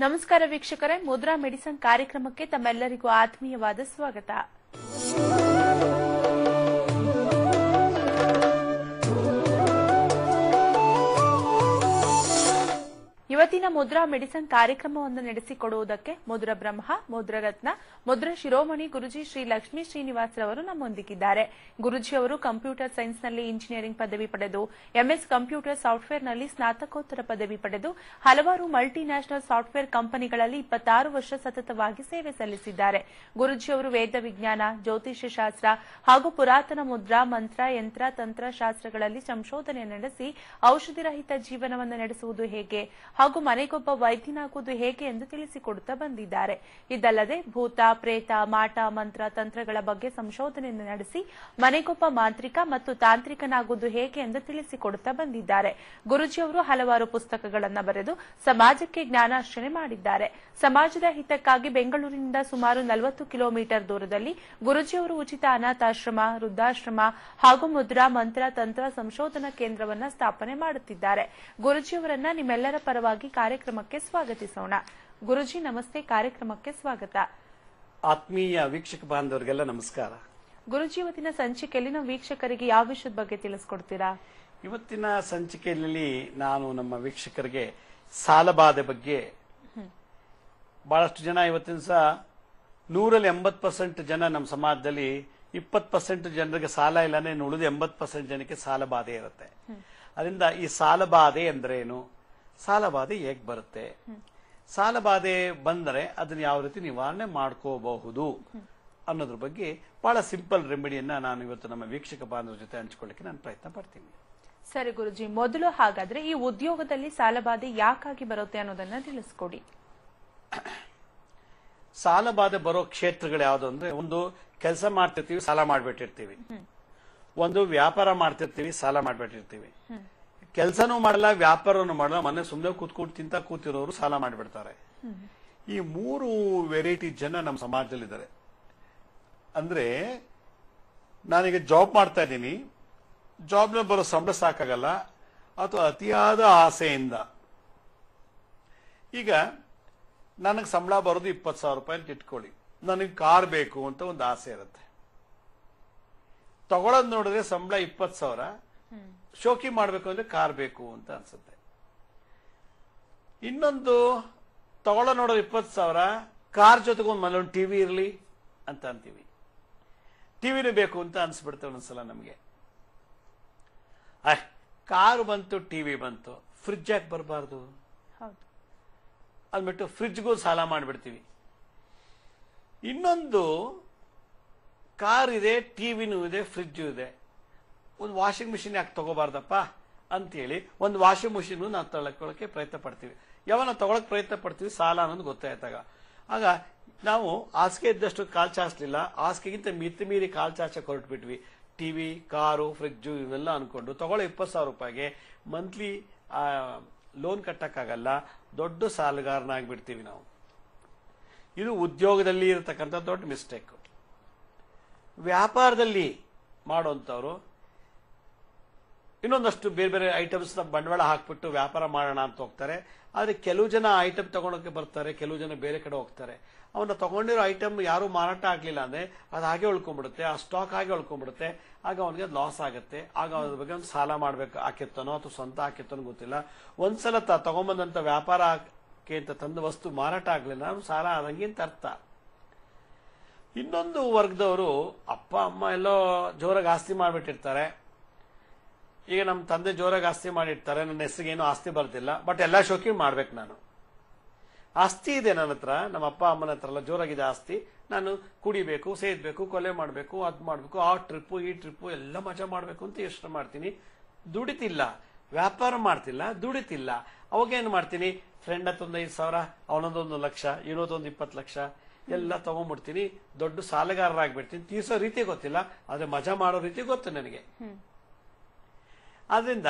ನಮಸ್ಕಾರ ವೀಕ್ಷಕರೇ ಮುದ್ರಾ ಮೆಡಿಸನ್ ಕಾರ್ಯಕ್ರಮಕ್ಕೆ ತಮ್ಮೆಲ್ಲರಿಗೂ ಆತ್ಮೀಯವಾದ ಸ್ವಾಗತ ಇವತ್ತಿನ ಮುದ್ರಾ ಮೆಡಿಸನ್ ಕಾರ್ಯಕ್ರಮವನ್ನು ನಡೆಸಿಕೊಡುವುದಕ್ಕೆ ಮುದ್ರ ಬ್ರಹ್ಮ ಮುದ್ರ ರತ್ನ ಮುದ್ರ ಶಿರೋಮಣಿ ಗುರುಜಿ ಶ್ರೀ ಲಕ್ಷ್ಮೀ ಶ್ರೀನಿವಾಸ್ ರವರು ನಮ್ಮೊಂದಿಗಿದ್ದಾರೆ ಗುರುಜಿ ಅವರು ಕಂಪ್ಯೂಟರ್ ಸೈನ್ಸ್ನಲ್ಲಿ ಇಂಜಿನಿಯರಿಂಗ್ ಪದವಿ ಪಡೆದು ಎಂಎಸ್ ಕಂಪ್ಯೂಟರ್ ಸಾಫ್ಟ್ವೇರ್ನಲ್ಲಿ ಸ್ನಾತಕೋತ್ತರ ಪದವಿ ಪಡೆದು ಹಲವಾರು ಮಲ್ಟಿ ನ್ಯಾಷನಲ್ ಸಾಫ್ಟ್ವೇರ್ ಕಂಪನಿಗಳಲ್ಲಿ ಇಪ್ಪತ್ತಾರು ವರ್ಷ ಸತತವಾಗಿ ಸೇವೆ ಸಲ್ಲಿಸಿದ್ದಾರೆ ಗುರುಜಿ ಅವರು ವೇದ ವಿಜ್ಞಾನ ಜ್ಯೋತಿಷ್ಯ ಶಾಸ್ತ್ರ ಹಾಗೂ ಪುರಾತನ ಮುದ್ರಾ ಮಂತ್ರ ಯಂತ್ರ ತಂತ್ರ ಶಾಸ್ತ್ರಗಳಲ್ಲಿ ಸಂಶೋಧನೆ ನಡೆಸಿ ಔಷಧಿ ರಹಿತ ಜೀವನವನ್ನು ನಡೆಸುವುದು ಹೇಗೆ ಹಾಗೂ ಮನೆಗೊಬ್ಬ ವೈದ್ಯನಾಗುವುದು ಹೇಗೆ ಎಂದು ತಿಳಿಸಿಕೊಡುತ್ತಾ ಬಂದಿದ್ದಾರೆ ಇದಲ್ಲದೆ ಭೂತ ಪ್ರೇತ ಮಾಟ ಮಂತ್ರ ತಂತ್ರಗಳ ಬಗ್ಗೆ ಸಂಶೋಧನೆಯನ್ನು ನಡೆಸಿ ಮನೆಗೊಬ್ಬ ಮಾಂತ್ರಿಕ ಮತ್ತು ತಾಂತ್ರಿಕನಾಗುವುದು ಹೇಗೆ ಎಂದು ತಿಳಿಸಿಕೊಡುತ್ತಾ ಬಂದಿದ್ದಾರೆ ಗುರುಜಿಯವರು ಹಲವಾರು ಪುಸ್ತಕಗಳನ್ನು ಬರೆದು ಸಮಾಜಕ್ಕೆ ಜ್ಞಾನಾರ್ಚನೆ ಮಾಡಿದ್ದಾರೆ ಸಮಾಜದ ಹಿತಕ್ಕಾಗಿ ಬೆಂಗಳೂರಿನಿಂದ ಸುಮಾರು ನಲವತ್ತು ಕಿಲೋಮೀಟರ್ ದೂರದಲ್ಲಿ ಗುರುಜಿಯವರು ಉಚಿತ ಅನಾಥಾಶ್ರಮ ವೃದ್ಧಾಶ್ರಮ ಹಾಗೂ ಮುದ್ರಾ ಮಂತ್ರ ತಂತ್ರ ಸಂಶೋಧನಾ ಕೇಂದ್ರವನ್ನ ಸ್ಥಾಪನೆ ಮಾಡುತ್ತಿದ್ದಾರೆ ಗುರುಜಿಯವರನ್ನ ನಿಮ್ಮೆಲ್ಲರ ಪರವಾಗಿ ಕಾರ್ಯಕ್ರಮಕ್ಕೆ ಸ್ವಾಗತಿಸೋಣ ಗುರುಜಿ ನಮಸ್ತೆ ಕಾರ್ಯಕ್ರಮಕ್ಕೆ ಸ್ವಾಗತ ಆತ್ಮೀಯ ವೀಕ್ಷಕ ಬಾಂಧವರಿಗೆಲ್ಲ ನಮಸ್ಕಾರ ಗುರುಜಿ ಇವತ್ತಿನ ಸಂಚಿಕೆಯಲ್ಲಿ ನಾವು ವೀಕ್ಷಕರಿಗೆ ಯಾವ ವಿಷಯದ ಬಗ್ಗೆ ತಿಳಿಸ್ಕೊಡ್ತೀರಾ ಇವತ್ತಿನ ಸಂಚಿಕೆಯಲ್ಲಿ ನಾನು ನಮ್ಮ ವೀಕ್ಷಕರಿಗೆ ಸಾಲಬಾಧೆ ಬಗ್ಗೆ ಬಹಳಷ್ಟು ಜನ ಇವತ್ತಿನ ಸಹ ನೂರಲ್ಲಿ ಎಂಬತ್ತು ಪರ್ಸೆಂಟ್ ಜನ ನಮ್ಮ ಸಮಾಜದಲ್ಲಿ ಇಪ್ಪತ್ತು ಪರ್ಸೆಂಟ್ ಜನರಿಗೆ ಸಾಲ ಇಲ್ಲಾನೆ ಇನ್ನು ಉಳಿದ ಎಂಬತ್ತು ಪರ್ಸೆಂಟ್ ಜನಕ್ಕೆ ಸಾಲ ಬಾಧೆ ಇರುತ್ತೆ ಅದರಿಂದ ಈ ಸಾಲ ಬಾಧೆ ಅಂದ್ರೇನು ಸಾಲ ಬಾಧೆ ಹೇಗ್ ಬರುತ್ತೆ ಸಾಲ ಬಾಧೆ ಬಂದರೆ ಅದನ್ನ ಯಾವ ರೀತಿ ನಿವಾರಣೆ ಮಾಡ್ಕೋಬಹುದು ಅನ್ನೋದ್ರ ಬಗ್ಗೆ ಬಹಳ ಸಿಂಪಲ್ ರೆಮಿಡಿಯನ್ನ ನಾನು ಇವತ್ತು ನಮ್ಮ ವೀಕ್ಷಕ ಬಾಂಧವರ ಜೊತೆ ಹಂಚ್ಕೊಳ್ಳಿಕ್ಕೆ ನಾನು ಪ್ರಯತ್ನ ಪಡ್ತೀನಿ ಸರಿ ಗುರುಜಿ ಮೊದಲು ಹಾಗಾದ್ರೆ ಈ ಉದ್ಯೋಗದಲ್ಲಿ ಸಾಲಬಾಧೆ ಯಾಕಾಗಿ ಬರುತ್ತೆ ಅನ್ನೋದನ್ನ ತಿಳಿಸ್ಕೊಡಿ ಸಾಲ ಬಾಧೆ ಬರೋ ಕ್ಷೇತ್ರಗಳು ಯಾವ್ದು ಅಂದ್ರೆ ಒಂದು ಕೆಲಸ ಮಾಡ್ತಿರ್ತೀವಿ ಸಾಲ ಮಾಡ್ಬಿಟ್ಟಿರ್ತೀವಿ ಒಂದು ವ್ಯಾಪಾರ ಮಾಡ್ತಿರ್ತೀವಿ ಸಾಲ ಮಾಡ್ಬಿಟ್ಟಿರ್ತೀವಿ ಕೆಲಸನೂ ಮಾಡಲ್ಲ ವ್ಯಾಪಾರನೂ ಮಾಡಲ್ಲ ಮನೆ ಸುಮ್ಮನೆ ಕೂತ್ಕೊಂಡು ತಿಂತ ಕೂತಿರೋರು ಸಾಲ ಮಾಡಿಬಿಡ್ತಾರೆ ಈ ಮೂರು ವೆರೈಟಿ ಜನ ನಮ್ಮ ಸಮಾಜದಲ್ಲಿದ್ದಾರೆ ಅಂದ್ರೆ ನಾನೀಗ ಜಾಬ್ ಮಾಡ್ತಾ ಇದ್ದೀನಿ ಜಾಬ್ನ ಬರೋ ಸಂಬಳ ಸಾಕಾಗಲ್ಲ ಅಥವಾ ಅತಿಯಾದ ಆಸೆಯಿಂದ ಈಗ ನನಗೆ ಸಂಬಳ ಬರೋದು ಇಪ್ಪತ್ತು ಸಾವಿರ ರೂಪಾಯಿ ಅಂತ ಇಟ್ಕೊಳ್ಳಿ ನನಗೆ ಕಾರ್ ಬೇಕು ಅಂತ ಒಂದು ಆಸೆ ಇರುತ್ತೆ ತಗೊಳೋದ್ ನೋಡಿದ್ರೆ ಸಂಬಳ ಇಪ್ಪತ್ತು ಸಾವಿರ ಶೋಕಿ ಮಾಡಬೇಕು ಅಂದ್ರೆ ಕಾರ್ ಬೇಕು ಅಂತ ಅನ್ಸುತ್ತೆ ಇನ್ನೊಂದು ತಗೊಳ್ಳೋ ನೋಡೋದು ಇಪ್ಪತ್ತು ಸಾವಿರ ಕಾರ್ ಜೊತೆಗೆ ಒಂದು ಮನೆ ಒಂದು ಟಿವಿ ಇರಲಿ ಅಂತ ಅಂತೀವಿ ಟಿವಿನೂ ಬೇಕು ಅಂತ ಅನ್ಸ್ಬಿಡ್ತೇವೆ ಒಂದೊಂದ್ಸಲ ನಮಗೆ ಕಾರು ಬಂತು ಟಿವಿ ಬಂತು ಫ್ರಿಜ್ ಯಾಕೆ ಬರಬಾರ್ದು ಹೌದು ಅಂದ್ಬಿಟ್ಟು ಫ್ರಿಜ್ಗೂ ಸಾಲ ಮಾಡಿಬಿಡ್ತೀವಿ ಇನ್ನೊಂದು ಕಾರ್ ಇದೆ ಟಿವಿನೂ ಇದೆ ಫ್ರಿಜ್ಜು ಇದೆ ಒಂದು ವಾಷಿಂಗ್ ಮಿಷಿನ್ ಯಾಕೆ ತಗೋಬಾರ್ದಪ್ಪ ಅಂತೇಳಿ ಒಂದು ವಾಷಿಂಗ್ ಮಿಷಿನ್ ನಾವು ತಗೊಳಕ್ಕೆ ಪ್ರಯತ್ನ ಪಡ್ತೀವಿ ಯಾವಾಗ ನಾವು ತಗೊಳಕ್ ಪ್ರಯತ್ನ ಪಡ್ತೀವಿ ಸಾಲ ಅನ್ನೋದು ಗೊತ್ತಾಯ್ತಾಗ ಆಗ ನಾವು ಹಾಸಿಗೆ ಇದ್ದಷ್ಟು ಕಾಲ್ ಚಾಚಲಿಲ್ಲ ಹಾಸಿಗೆಗಿಂತ ಮಿತಿ ಮೀರಿ ಕಾಲ್ ಚಾಚಕ್ಕೆ ಹೊರಟ್ಬಿಟ್ವಿ ಟಿವಿ ಕಾರು ಫ್ರಿಜ್ಜು ಇವೆಲ್ಲ ಅನ್ಕೊಂಡು ತಗೊಳ್ಳೋ ಇಪ್ಪತ್ತು ಸಾವಿರ ರೂಪಾಯಿಗೆ ಮಂತ್ಲಿ ಲೋನ್ ಕಟ್ಟಕ್ಕಾಗಲ್ಲ ದೊಡ್ಡ ಸಾಲಗಾರನಾಗ್ಬಿಡ್ತೀವಿ ನಾವು ಇದು ಉದ್ಯೋಗದಲ್ಲಿ ಇರತಕ್ಕಂಥ ದೊಡ್ಡ ಮಿಸ್ಟೇಕ್ ವ್ಯಾಪಾರದಲ್ಲಿ ಮಾಡುವಂಥವ್ರು ಇನ್ನೊಂದಷ್ಟು ಬೇರೆ ಬೇರೆ ಐಟಮ್ಸ್ ಬಂಡವಾಳ ಹಾಕ್ಬಿಟ್ಟು ವ್ಯಾಪಾರ ಮಾಡೋಣ ಅಂತ ಹೋಗ್ತಾರೆ ಆದ್ರೆ ಕೆಲವು ಜನ ಐಟಮ್ ತಗೊಳಕ್ಕೆ ಬರ್ತಾರೆ ಕೆಲವು ಜನ ಬೇರೆ ಕಡೆ ಹೋಗ್ತಾರೆ ಅವನ್ನ ತಗೊಂಡಿರೋ ಐಟಮ್ ಯಾರು ಮಾರಾಟ ಆಗ್ಲಿಲ್ಲ ಅಂದ್ರೆ ಅದು ಹಾಗೆ ಉಳ್ಕೊಂಡ್ಬಿಡುತ್ತೆ ಆ ಸ್ಟಾಕ್ ಹಾಗೆ ಉಳ್ಕೊಂಡ್ಬಿಡುತ್ತೆ ಆಗ ಅವನಿಗೆ ಲಾಸ್ ಆಗುತ್ತೆ ಆಗ ಅದ್ರ ಬಗ್ಗೆ ಒಂದು ಸಾಲ ಮಾಡ್ಬೇಕು ಹಾಕಿರ್ತಾನೋ ಅಥವಾ ಸ್ವಂತ ಹಾಕಿರ್ತಾನೋ ಗೊತ್ತಿಲ್ಲ ಒಂದ್ಸಲ ತ ತಗೊಂಬಂದಂತ ವ್ಯಾಪಾರಕ್ಕೆ ಅಂತ ತಂದ ವಸ್ತು ಮಾರಾಟ ಆಗ್ಲಿಲ್ಲ ಅವ್ನು ಸಾಲ ಆದಂಗೆ ಅಂತ ಅರ್ಥ ಇನ್ನೊಂದು ವರ್ಗದವರು ಅಪ್ಪ ಅಮ್ಮ ಎಲ್ಲೋ ಜೋರಾಗಿ ಆಸ್ತಿ ಮಾಡ್ಬಿಟ್ಟಿರ್ತಾರೆ ಈಗ ನಮ್ಮ ತಂದೆ ಜೋರಾಗಿ ಆಸ್ತಿ ಮಾಡಿರ್ತಾರೆ ನನ್ನ ಹೆಸರಿಗೆ ಏನೂ ಆಸ್ತಿ ಬರ್ತಿಲ್ಲ ಬಟ್ ಎಲ್ಲ ಶೋಕಿ ಮಾಡ್ಬೇಕು ನಾನು ಆಸ್ತಿ ಇದೆ ನನ್ನ ಹತ್ರ ನಮ್ಮ ಅಪ್ಪ ಅಮ್ಮನ ಹತ್ರ ಎಲ್ಲ ಜೋರಾಗಿದೆ ಆಸ್ತಿ ನಾನು ಕುಡಿಬೇಕು ಸೇದ್ಬೇಕು ಕೊಲೆ ಮಾಡಬೇಕು ಅದ್ ಮಾಡಬೇಕು ಆ ಟ್ರಿಪ್ಪು ಈ ಟ್ರಿಪ್ಪು ಎಲ್ಲ ಮಜಾ ಮಾಡಬೇಕು ಅಂತ ಯೋಚನೆ ಮಾಡ್ತೀನಿ ದುಡಿತಿಲ್ಲ ವ್ಯಾಪಾರ ಮಾಡ್ತಿಲ್ಲ ದುಡಿತಿಲ್ಲ ಅವಾಗ ಏನು ಮಾಡ್ತೀನಿ ಫ್ರೆಂಡ್ ಹತ್ತೊಂದು ಐದು ಸಾವಿರ ಅವನೊಂದೊಂದು ಲಕ್ಷ ಇವನೊಂದೊಂದು ಇಪ್ಪತ್ತು ಲಕ್ಷ ಎಲ್ಲ ತಗೊಂಡ್ಬಿಡ್ತೀನಿ ದೊಡ್ಡ ಸಾಲಗಾರರಾಗ್ಬಿಡ್ತೀನಿ ತೀರ್ಸೋ ರೀತಿ ಗೊತ್ತಿಲ್ಲ ಆದ್ರೆ ಮಜಾ ಮಾಡೋ ರೀತಿ ಗೊತ್ತು ನನಗೆ ಆದ್ರಿಂದ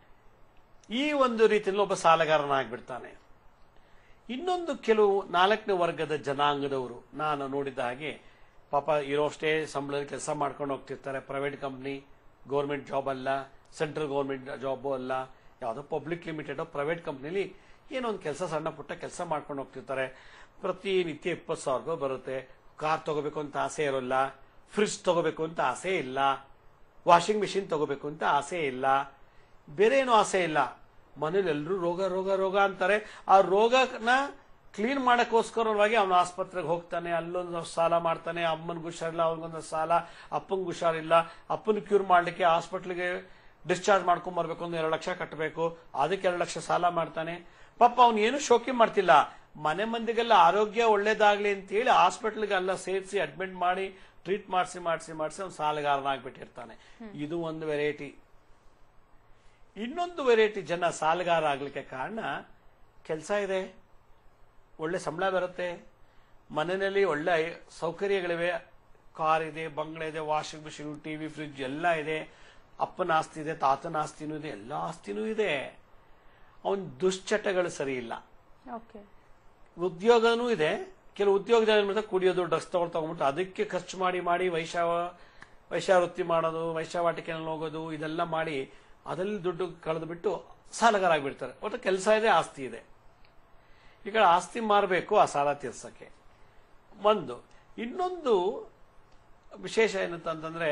ಈ ಒಂದು ರೀತಿಯಲ್ಲಿ ಒಬ್ಬ ಸಾಲಗಾರನಾಗ್ಬಿಡ್ತಾನೆ ಇನ್ನೊಂದು ಕೆಲವು ನಾಲ್ಕನೇ ವರ್ಗದ ಜನಾಂಗದವರು ನಾನು ನೋಡಿದ ಹಾಗೆ ಪಾಪ ಇರೋಷ್ಟೇ ಸಂಬಳದಲ್ಲಿ ಕೆಲಸ ಮಾಡ್ಕೊಂಡು ಹೋಗ್ತಿರ್ತಾರೆ ಪ್ರೈವೇಟ್ ಕಂಪ್ನಿ ಗೌರ್ಮೆಂಟ್ ಜಾಬ್ ಅಲ್ಲ ಸೆಂಟ್ರಲ್ ಗೌರ್ಮೆಂಟ್ ಜಾಬು ಅಲ್ಲ ಯಾವುದೋ ಪಬ್ಲಿಕ್ ಲಿಮಿಟೆಡ್ ಪ್ರೈವೇಟ್ ಕಂಪ್ನಿಲಿ ಏನೋ ಒಂದು ಕೆಲಸ ಸಣ್ಣ ಪುಟ್ಟ ಕೆಲಸ ಮಾಡ್ಕೊಂಡು ಹೋಗ್ತಿರ್ತಾರೆ ಪ್ರತಿನಿತ್ಯ ಇಪ್ಪತ್ತು ಸಾವಿರ ರೂಪಾಯಿ ಬರುತ್ತೆ ಕಾರ್ ತಗೋಬೇಕು ಅಂತ ಆಸೆ ಇರೋಲ್ಲ ಫ್ರಿಡ್ಜ್ ತಗೋಬೇಕು ಅಂತ ಆಸೆ ಇಲ್ಲ ವಾಷಿಂಗ್ ಮಿಷಿನ್ ತಗೋಬೇಕು ಅಂತ ಆಸೆ ಇಲ್ಲ ಬೇರೆ ಏನೂ ಆಸೆ ಇಲ್ಲ ಮನೇಲಿ ಎಲ್ಲರೂ ರೋಗ ರೋಗ ರೋಗ ಅಂತಾರೆ ಆ ರೋಗನ ಕ್ಲೀನ್ ಮಾಡಕ್ಕೋಸ್ಕರವಾಗಿ ಅವನು ಆಸ್ಪತ್ರೆಗೆ ಹೋಗ್ತಾನೆ ಅಲ್ಲೊಂದು ಸಾಲ ಮಾಡ್ತಾನೆ ಅಮ್ಮನಿಗೆ ಹುಷಾರಿಲ್ಲ ಅವನಿಗೊಂದು ಸಾಲ ಅಪ್ಪನಿಗೆ ಹುಷಾರಿಲ್ಲ ಅಪ್ಪನ ಕ್ಯೂರ್ ಮಾಡ್ಲಿಕ್ಕೆ ಹಾಸ್ಪಿಟ್ಲಿಗೆ ಡಿಸ್ಚಾರ್ಜ್ ಮಾಡ್ಕೊಂಡ್ ಬರ್ಬೇಕು ಒಂದು ಎರಡು ಲಕ್ಷ ಕಟ್ಟಬೇಕು ಅದಕ್ಕೆ ಎರಡು ಲಕ್ಷ ಸಾಲ ಮಾಡ್ತಾನೆ ಪಾಪ ಅವನು ಏನು ಶೋಕಿ ಮಾಡ್ತಿಲ್ಲ ಮನೆ ಮಂದಿಗೆಲ್ಲ ಆರೋಗ್ಯ ಒಳ್ಳೇದಾಗ್ಲಿ ಅಂತ ಹೇಳಿ ಹಾಸ್ಪಿಟ್ಲ್ಗೆ ಎಲ್ಲ ಸೇರಿಸಿ ಅಡ್ಮಿಟ್ ಮಾಡಿ ಟ್ರೀಟ್ ಮಾಡಿಸಿ ಮಾಡಿಸಿ ಮಾಡಿಸಿ ಅವ್ನು ಸಾಲಗಾರನಾಗ್ಬಿಟ್ಟಿರ್ತಾನೆ ಇದು ಒಂದು ವೆರೈಟಿ ಇನ್ನೊಂದು ವೆರೈಟಿ ಜನ ಸಾಲಗಾರ ಆಗ್ಲಿಕ್ಕೆ ಕಾರಣ ಕೆಲಸ ಇದೆ ಒಳ್ಳೆ ಸಂಬಳ ಬರುತ್ತೆ ಮನೆಯಲ್ಲಿ ಒಳ್ಳೆ ಸೌಕರ್ಯಗಳಿವೆ ಕಾರ್ ಇದೆ ಬಂಗ್ಲೆ ಇದೆ ವಾಷಿಂಗ್ ಮಿಷಿನ್ ಟಿವಿ ಫ್ರಿಡ್ಜ್ ಎಲ್ಲ ಇದೆ ಅಪ್ಪನ ಆಸ್ತಿ ಇದೆ ತಾತನ ಆಸ್ತಿನೂ ಇದೆ ಎಲ್ಲ ಆಸ್ತಿನೂ ಇದೆ ಅವನ್ ದುಶ್ಚಟಗಳು ಸರಿ ಇಲ್ಲ ಓಕೆ ಉದ್ಯೋಗನೂ ಇದೆ ಕೆಲವು ಉದ್ಯೋಗದಲ್ಲಿ ಕುಡಿಯೋದು ಡ್ರಗ್ಸ್ ತಗೊಂಡು ತಗೊಂಡ್ಬಿಟ್ಟು ಅದಕ್ಕೆ ಖರ್ಚು ಮಾಡಿ ಮಾಡಿ ವೈಶಾವ ವೈಶ್ಯಾವೃತ್ತಿ ಮಾಡೋದು ವೈಶ್ಯಾವಾಟಿಕೆನಲ್ಲಿ ಹೋಗೋದು ಇದೆಲ್ಲ ಮಾಡಿ ಅದರಲ್ಲಿ ದುಡ್ಡು ಕಳೆದು ಬಿಟ್ಟು ಸಾಲಗಾರ ಆಗ್ಬಿಡ್ತಾರೆ ಒಟ್ಟು ಕೆಲಸ ಇದೆ ಆಸ್ತಿ ಇದೆ ಈಗ ಆಸ್ತಿ ಮಾರಬೇಕು ಆ ಸಾಲ ತೀರ್ಸಕ್ಕೆ ಒಂದು ಇನ್ನೊಂದು ವಿಶೇಷ ಏನಂತಂದ್ರೆ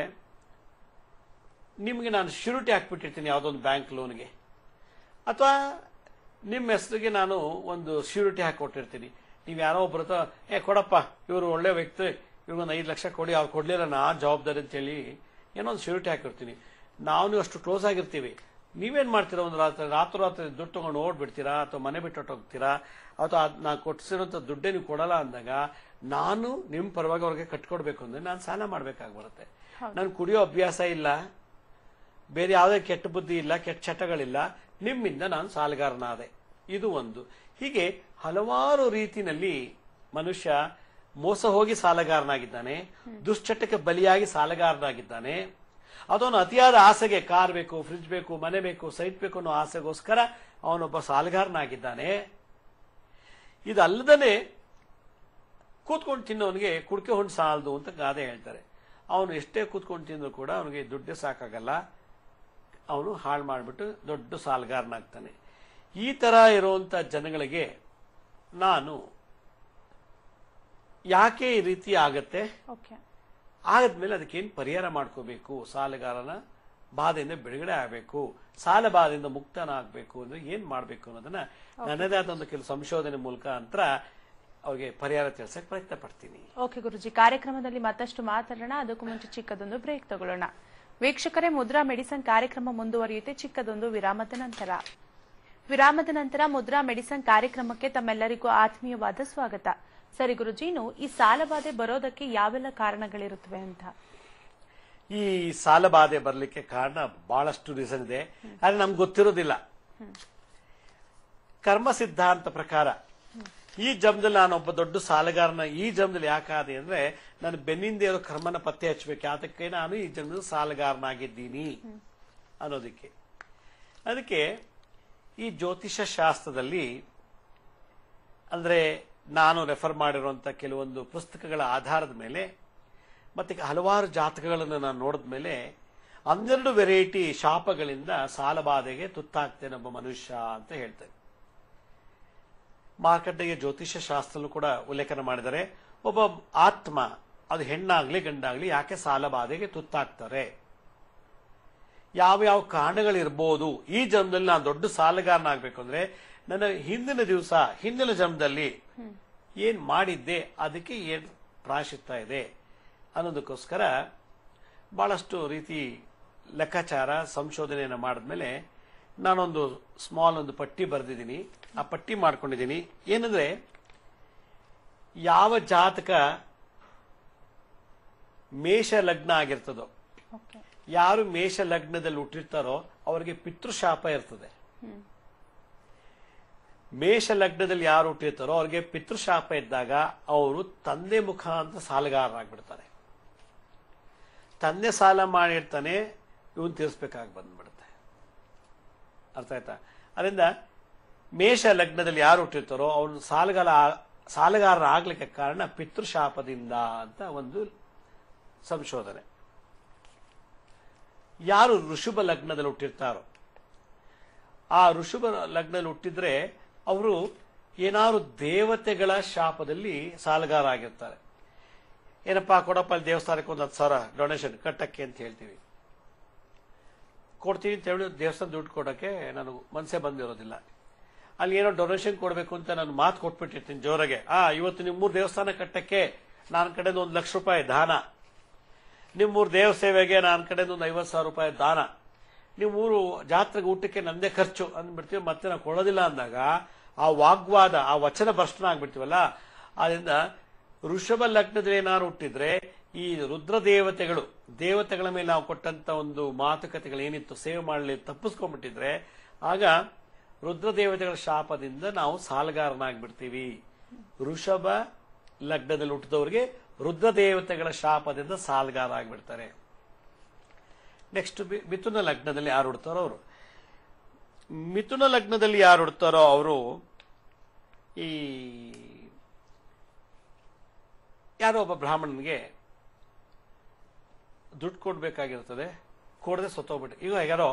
ನಿಮಗೆ ನಾನು ಶ್ಯೂರಿಟಿ ಹಾಕ್ಬಿಟ್ಟಿರ್ತೀನಿ ಯಾವುದೊಂದು ಬ್ಯಾಂಕ್ ಲೋನ್ಗೆ ಅಥವಾ ನಿಮ್ಮ ಹೆಸರಿಗೆ ನಾನು ಒಂದು ಶ್ಯೂರಿಟಿ ಹಾಕೊಟ್ಟಿರ್ತೀನಿ ನೀವು ಯಾರೋ ಒಬ್ಬರ ಹತ್ರ ಏ ಕೊಡಪ್ಪ ಇವರು ಒಳ್ಳೆ ವ್ಯಕ್ತಿ ಇವ್ರಿಗೊಂದು ಐದು ಲಕ್ಷ ಕೊಡಿ ಅವ್ರು ಕೊಡ್ಲಿಲ್ಲ ನಾ ಜವಾಬ್ದಾರಿ ಅಂತೇಳಿ ಏನೋ ಒಂದು ಶ್ಯೂರಿಟಿ ಹಾಕಿರ್ತೀನಿ ನಾವು ನೀವು ಅಷ್ಟು ಕ್ಲೋಸ್ ಆಗಿರ್ತೀವಿ ನೀವೇನ್ ಮಾಡ್ತೀರಾ ಒಂದು ರಾತ್ರಿ ರಾತ್ರಿ ರಾತ್ರಿ ದುಡ್ಡು ತಗೊಂಡು ಓಡ್ಬಿಡ್ತೀರಾ ಅಥವಾ ಮನೆ ಬಿಟ್ಟು ಹೋಗ್ತೀರಾ ಅಥವಾ ಅದ್ ನಾ ಕೊಟ್ಟಿಸಿರೋಂಥ ದುಡ್ಡೇ ನೀವು ಕೊಡಲ್ಲ ಅಂದಾಗ ನಾನು ನಿಮ್ಮ ಪರವಾಗಿ ಅವ್ರಿಗೆ ಕಟ್ಕೊಡ್ಬೇಕು ಅಂದ್ರೆ ನಾನು ಸಾಲ ಮಾಡ್ಬೇಕಾಗಿ ಬರುತ್ತೆ ನಾನು ಕುಡಿಯೋ ಅಭ್ಯಾಸ ಇಲ್ಲ ಬೇರೆ ಯಾವುದೇ ಕೆಟ್ಟ ಬುದ್ಧಿ ಇಲ್ಲ ಕೆಟ್ಟ ಚಟಗಳಿಲ್ಲ ನಿಮ್ಮಿಂದ ನಾನು ಸಾಲಗಾರನಾದೆ ಇದು ಒಂದು ಹೀಗೆ ಹಲವಾರು ರೀತಿನಲ್ಲಿ ಮನುಷ್ಯ ಮೋಸ ಹೋಗಿ ಸಾಲಗಾರನಾಗಿದ್ದಾನೆ ದುಶ್ಚಟಕ್ಕೆ ಬಲಿಯಾಗಿ ಸಾಲಗಾರನಾಗಿದ್ದಾನೆ ಅದೊಂದು ಅತಿಯಾದ ಆಸೆಗೆ ಕಾರ್ ಬೇಕು ಫ್ರಿಡ್ಜ್ ಬೇಕು ಮನೆ ಬೇಕು ಸೈಟ್ ಬೇಕು ಅನ್ನೋ ಆಸೆಗೋಸ್ಕರ ಅವನೊಬ್ಬ ಸಾಲಗಾರನಾಗಿದ್ದಾನೆ ಇದಲ್ಲದೇ ಕೂತ್ಕೊಂಡು ತಿನ್ನೋನಿಗೆ ಕುಡಿಕೆ ಹೊಂಡು ಸಾಲದು ಅಂತ ಗಾದೆ ಹೇಳ್ತಾರೆ ಅವನು ಎಷ್ಟೇ ಕೂತ್ಕೊಂಡು ತಿಂದ್ರು ಕೂಡ ಅವನಿಗೆ ದುಡ್ಡೇ ಸಾಕಾಗಲ್ಲ ಅವನು ಹಾಳು ಮಾಡಿಬಿಟ್ಟು ದೊಡ್ಡ ಸಾಲಗಾರನಾಗ್ತಾನೆ ಈ ತರ ಇರುವಂತ ಜನಗಳಿಗೆ ನಾನು ಯಾಕೆ ಈ ರೀತಿ ಆಗತ್ತೆ ಓಕೆ ಆದ್ಮೇಲೆ ಅದಕ್ಕೇನು ಪರಿಹಾರ ಮಾಡ್ಕೋಬೇಕು ಸಾಲಗಾರನ ಬಾಧೆಯಿಂದ ಬಿಡುಗಡೆ ಆಗಬೇಕು ಸಾಲ ಬಾಧೆಯಿಂದ ಮುಕ್ತನಾಗಬೇಕು ಅಂದ್ರೆ ಏನ್ ಮಾಡಬೇಕು ಅನ್ನೋದನ್ನ ನನ್ನದೇ ಆದ ಒಂದು ಕೆಲವು ಸಂಶೋಧನೆ ಮೂಲಕ ಅಂತ ಅವ್ರಿಗೆ ಪರಿಹಾರ ತಿಳಿಸಕ್ ಪ್ರಯತ್ನ ಪಡ್ತೀನಿ ಓಕೆ ಗುರುಜಿ ಕಾರ್ಯಕ್ರಮದಲ್ಲಿ ಮತ್ತಷ್ಟು ಮಾತಾಡೋಣ ಅದಕ್ಕೂ ಮುಂಚೆ ಚಿಕ್ಕದೊಂದು ಬ್ರೇಕ್ ತಗೊಳ್ಳೋಣ ವೀಕ್ಷಕರೇ ಮುದ್ರಾ ಮೆಡಿಸನ್ ಕಾರ್ಯಕ್ರಮ ಮುಂದುವರಿಯುತ್ತೆ ಚಿಕ್ಕದೊಂದು ವಿರಾಮದ ನಂತರ ವಿರಾಮದ ನಂತರ ಮುದ್ರಾ ಮೆಡಿಸನ್ ಕಾರ್ಯಕ್ರಮಕ್ಕೆ ತಮ್ಮೆಲ್ಲರಿಗೂ ಆತ್ಮೀಯವಾದ ಸ್ವಾಗತ ಸರಿ ಗುರುಜಿ ಇನ್ನು ಈ ಸಾಲಬಾಧೆ ಬರೋದಕ್ಕೆ ಯಾವೆಲ್ಲ ಕಾರಣಗಳಿರುತ್ತವೆ ಅಂತ ಈ ಸಾಲ ಬಾಧೆ ಬರಲಿಕ್ಕೆ ಕಾರಣ ಬಹಳಷ್ಟು ರೀಸನ್ ಇದೆ ಆದ್ರೆ ನಮ್ಗೆ ಗೊತ್ತಿರೋದಿಲ್ಲ ಕರ್ಮ ಸಿದ್ಧಾಂತ ಪ್ರಕಾರ ಈ ಜನ್ಮದಲ್ಲಿ ನಾನು ಒಬ್ಬ ದೊಡ್ಡ ಸಾಲಗಾರನ ಈ ಜನ್ಮದಲ್ಲಿ ಯಾಕಾದೆ ಅಂದ್ರೆ ನಾನು ಬೆನ್ನಿಂದ ಇರೋ ಕರ್ಮನ ಪತ್ತೆ ಹಚ್ಚಬೇಕು ಅದಕ್ಕೆ ನಾನು ಈ ಜನ್ಮದಲ್ಲಿ ಸಾಲಗಾರನಾಗಿದ್ದೀನಿ ಅನ್ನೋದಕ್ಕೆ ಅದಕ್ಕೆ ಈ ಜ್ಯೋತಿಷ ಶಾಸ್ತ್ರದಲ್ಲಿ ಅಂದ್ರೆ ನಾನು ರೆಫರ್ ಮಾಡಿರುವಂತ ಕೆಲವೊಂದು ಪುಸ್ತಕಗಳ ಆಧಾರದ ಮೇಲೆ ಮತ್ತೆ ಹಲವಾರು ಜಾತಕಗಳನ್ನು ನಾನು ನೋಡಿದ ಮೇಲೆ ಹನ್ನೆರಡು ವೆರೈಟಿ ಶಾಪಗಳಿಂದ ಸಾಲಬಾಧೆಗೆ ತುತ್ತಾಗ್ತೇನೆ ಒಬ್ಬ ಮನುಷ್ಯ ಅಂತ ಹೇಳ್ತೇನೆ ಮಾರ್ಕಟ್ಟೆಗೆ ಜ್ಯೋತಿಷ್ಯ ಶಾಸ್ತ್ರಲ್ಲೂ ಕೂಡ ಉಲ್ಲೇಖನ ಮಾಡಿದರೆ ಒಬ್ಬ ಆತ್ಮ ಅದು ಹೆಣ್ಣಾಗ್ಲಿ ಗಂಡಾಗ್ಲಿ ಯಾಕೆ ಸಾಲಬಾಧೆಗೆ ತುತ್ತಾಗ್ತಾರೆ ಯಾವ ಯಾವ ಕಾರಣಗಳಿರ್ಬೋದು ಈ ಜನ್ಮದಲ್ಲಿ ನಾನು ದೊಡ್ಡ ಸಾಲಗಾರನಾಗಬೇಕು ಅಂದ್ರೆ ನನ್ನ ಹಿಂದಿನ ದಿವಸ ಹಿಂದಿನ ಜನ್ಮದಲ್ಲಿ ಏನ್ ಮಾಡಿದ್ದೆ ಅದಕ್ಕೆ ಏನ್ ಪ್ರಾಶಿತ್ತ ಇದೆ ಅನ್ನೋದಕ್ಕೋಸ್ಕರ ಬಹಳಷ್ಟು ರೀತಿ ಲೆಕ್ಕಾಚಾರ ಸಂಶೋಧನೆಯನ್ನು ಮಾಡಿದ್ಮೇಲೆ ನಾನೊಂದು ಸ್ಮಾಲ್ ಒಂದು ಪಟ್ಟಿ ಬರೆದಿದ್ದೀನಿ ಆ ಪಟ್ಟಿ ಮಾಡ್ಕೊಂಡಿದ್ದೀನಿ ಏನಂದ್ರೆ ಯಾವ ಜಾತಕ ಮೇಷ ಲಗ್ನ ಆಗಿರ್ತದೋ ಓಕೆ ಯಾರು ಮೇಷ ಲಗ್ನದಲ್ಲಿ ಹುಟ್ಟಿರ್ತಾರೋ ಅವರಿಗೆ ಪಿತೃಶಾಪ ಇರ್ತದೆ ಮೇಷ ಲಗ್ನದಲ್ಲಿ ಯಾರು ಹುಟ್ಟಿರ್ತಾರೋ ಅವ್ರಿಗೆ ಪಿತೃಶಾಪ ಇದ್ದಾಗ ಅವರು ತಂದೆ ಮುಖಾಂತರ ಸಾಲಗಾರರಾಗ್ಬಿಡ್ತಾರೆ ತಂದೆ ಸಾಲ ಮಾಡಿರ್ತಾನೆ ಇವನ್ ತೀರಿಸ್ಬೇಕಾಗಿ ಬಂದ್ಬಿಡುತ್ತೆ ಅರ್ಥ ಆಯ್ತಾ ಅದರಿಂದ ಮೇಷ ಲಗ್ನದಲ್ಲಿ ಯಾರು ಹುಟ್ಟಿರ್ತಾರೋ ಅವನು ಸಾಲಗಾರ ಸಾಲಗಾರರ ಆಗ್ಲಿಕ್ಕೆ ಕಾರಣ ಪಿತೃಶಾಪದಿಂದ ಅಂತ ಒಂದು ಸಂಶೋಧನೆ ಯಾರು ಋಷಭ ಲಗ್ನದಲ್ಲಿ ಹುಟ್ಟಿರ್ತಾರೋ ಆ ಋಷಭ ಲಗ್ನದಲ್ಲಿ ಹುಟ್ಟಿದ್ರೆ ಅವರು ಏನಾದ್ರು ದೇವತೆಗಳ ಶಾಪದಲ್ಲಿ ಸಾಲಗಾರ ಆಗಿರ್ತಾರೆ ಏನಪ್ಪಾ ಕೊಡಪ್ಪ ಅಲ್ಲಿ ದೇವಸ್ಥಾನಕ್ಕೆ ಒಂದು ಹತ್ತು ಸಾವಿರ ಡೊನೇಷನ್ ಕಟ್ಟಕ್ಕೆ ಅಂತ ಹೇಳ್ತೀವಿ ಕೊಡ್ತೀವಿ ಅಂತ ಹೇಳಿ ದೇವಸ್ಥಾನ ದುಡ್ಡು ಕೊಡೋಕ್ಕೆ ನಾನು ಮನಸ್ಸೇ ಬಂದಿರೋದಿಲ್ಲ ಅಲ್ಲಿ ಏನೋ ಡೊನೇಷನ್ ಕೊಡಬೇಕು ಅಂತ ನಾನು ಮಾತು ಕೊಟ್ಬಿಟ್ಟಿರ್ತೀನಿ ಜೋರಾಗೆ ಆ ಇವತ್ತು ನಿಮ್ಮ ಮೂರು ದೇವಸ್ಥಾನ ಕಟ್ಟಕ್ಕೆ ನನ್ನ ಕಡೆಯಿಂದ ಒಂದು ಲಕ್ಷ ರೂಪಾಯಿ ದಾನ ನಿಮ್ಮ ಮೂರು ದೇವ ಸೇವೆಗೆ ನನ್ನ ಕಡೆಯಿಂದ ಒಂದು ಐವತ್ತು ಸಾವಿರ ರೂಪಾಯಿ ದಾನ ನೀವು ಮೂರು ಜಾತ್ರೆಗೆ ಊಟಕ್ಕೆ ನಂದೇ ಖರ್ಚು ಅಂದ್ಬಿಡ್ತೀವಿ ಮತ್ತೆ ನಾವು ಕೊಡೋದಿಲ್ಲ ಅಂದಾಗ ಆ ವಾಗ್ವಾದ ಆ ವಚನ ಭ್ರಷ್ಟನ ಆಗ್ಬಿಡ್ತೀವಲ್ಲ ಆದ್ರಿಂದ ಋಷಭ ಲಗ್ನದಲ್ಲಿ ಏನಾದ್ರು ಹುಟ್ಟಿದ್ರೆ ಈ ರುದ್ರ ದೇವತೆಗಳು ದೇವತೆಗಳ ಮೇಲೆ ನಾವು ಕೊಟ್ಟಂತ ಒಂದು ಮಾತುಕತೆಗಳು ಏನಿತ್ತು ಸೇವೆ ಮಾಡಲಿ ತಪ್ಪಿಸ್ಕೊಂಡ್ಬಿಟ್ಟಿದ್ರೆ ಆಗ ರುದ್ರ ದೇವತೆಗಳ ಶಾಪದಿಂದ ನಾವು ಸಾಲಗಾರನಾಗ್ಬಿಡ್ತೀವಿ ಋಷಭ ಲಗ್ನದಲ್ಲಿ ಹುಟ್ಟಿದವರಿಗೆ ರುದ್ರ ದೇವತೆಗಳ ಶಾಪದಿಂದ ಸಾಲಗಾರ ಆಗ್ಬಿಡ್ತಾರೆ ನೆಕ್ಸ್ಟ್ ಮಿಥುನ ಲಗ್ನದಲ್ಲಿ ಯಾರು ಹುಡ್ತಾರೋ ಅವರು ಮಿಥುನ ಲಗ್ನದಲ್ಲಿ ಯಾರು ಹುಡ್ತಾರೋ ಅವರು ಈ ಯಾರೋ ಒಬ್ಬ ಬ್ರಾಹ್ಮಣನಿಗೆ ದುಡ್ಡು ಕೊಡ್ಬೇಕಾಗಿರ್ತದೆ ಕೊಡದೆ ಸತ್ತೋಗ್ಬಿಟ್ಟು ಈಗ ಯಾರೋ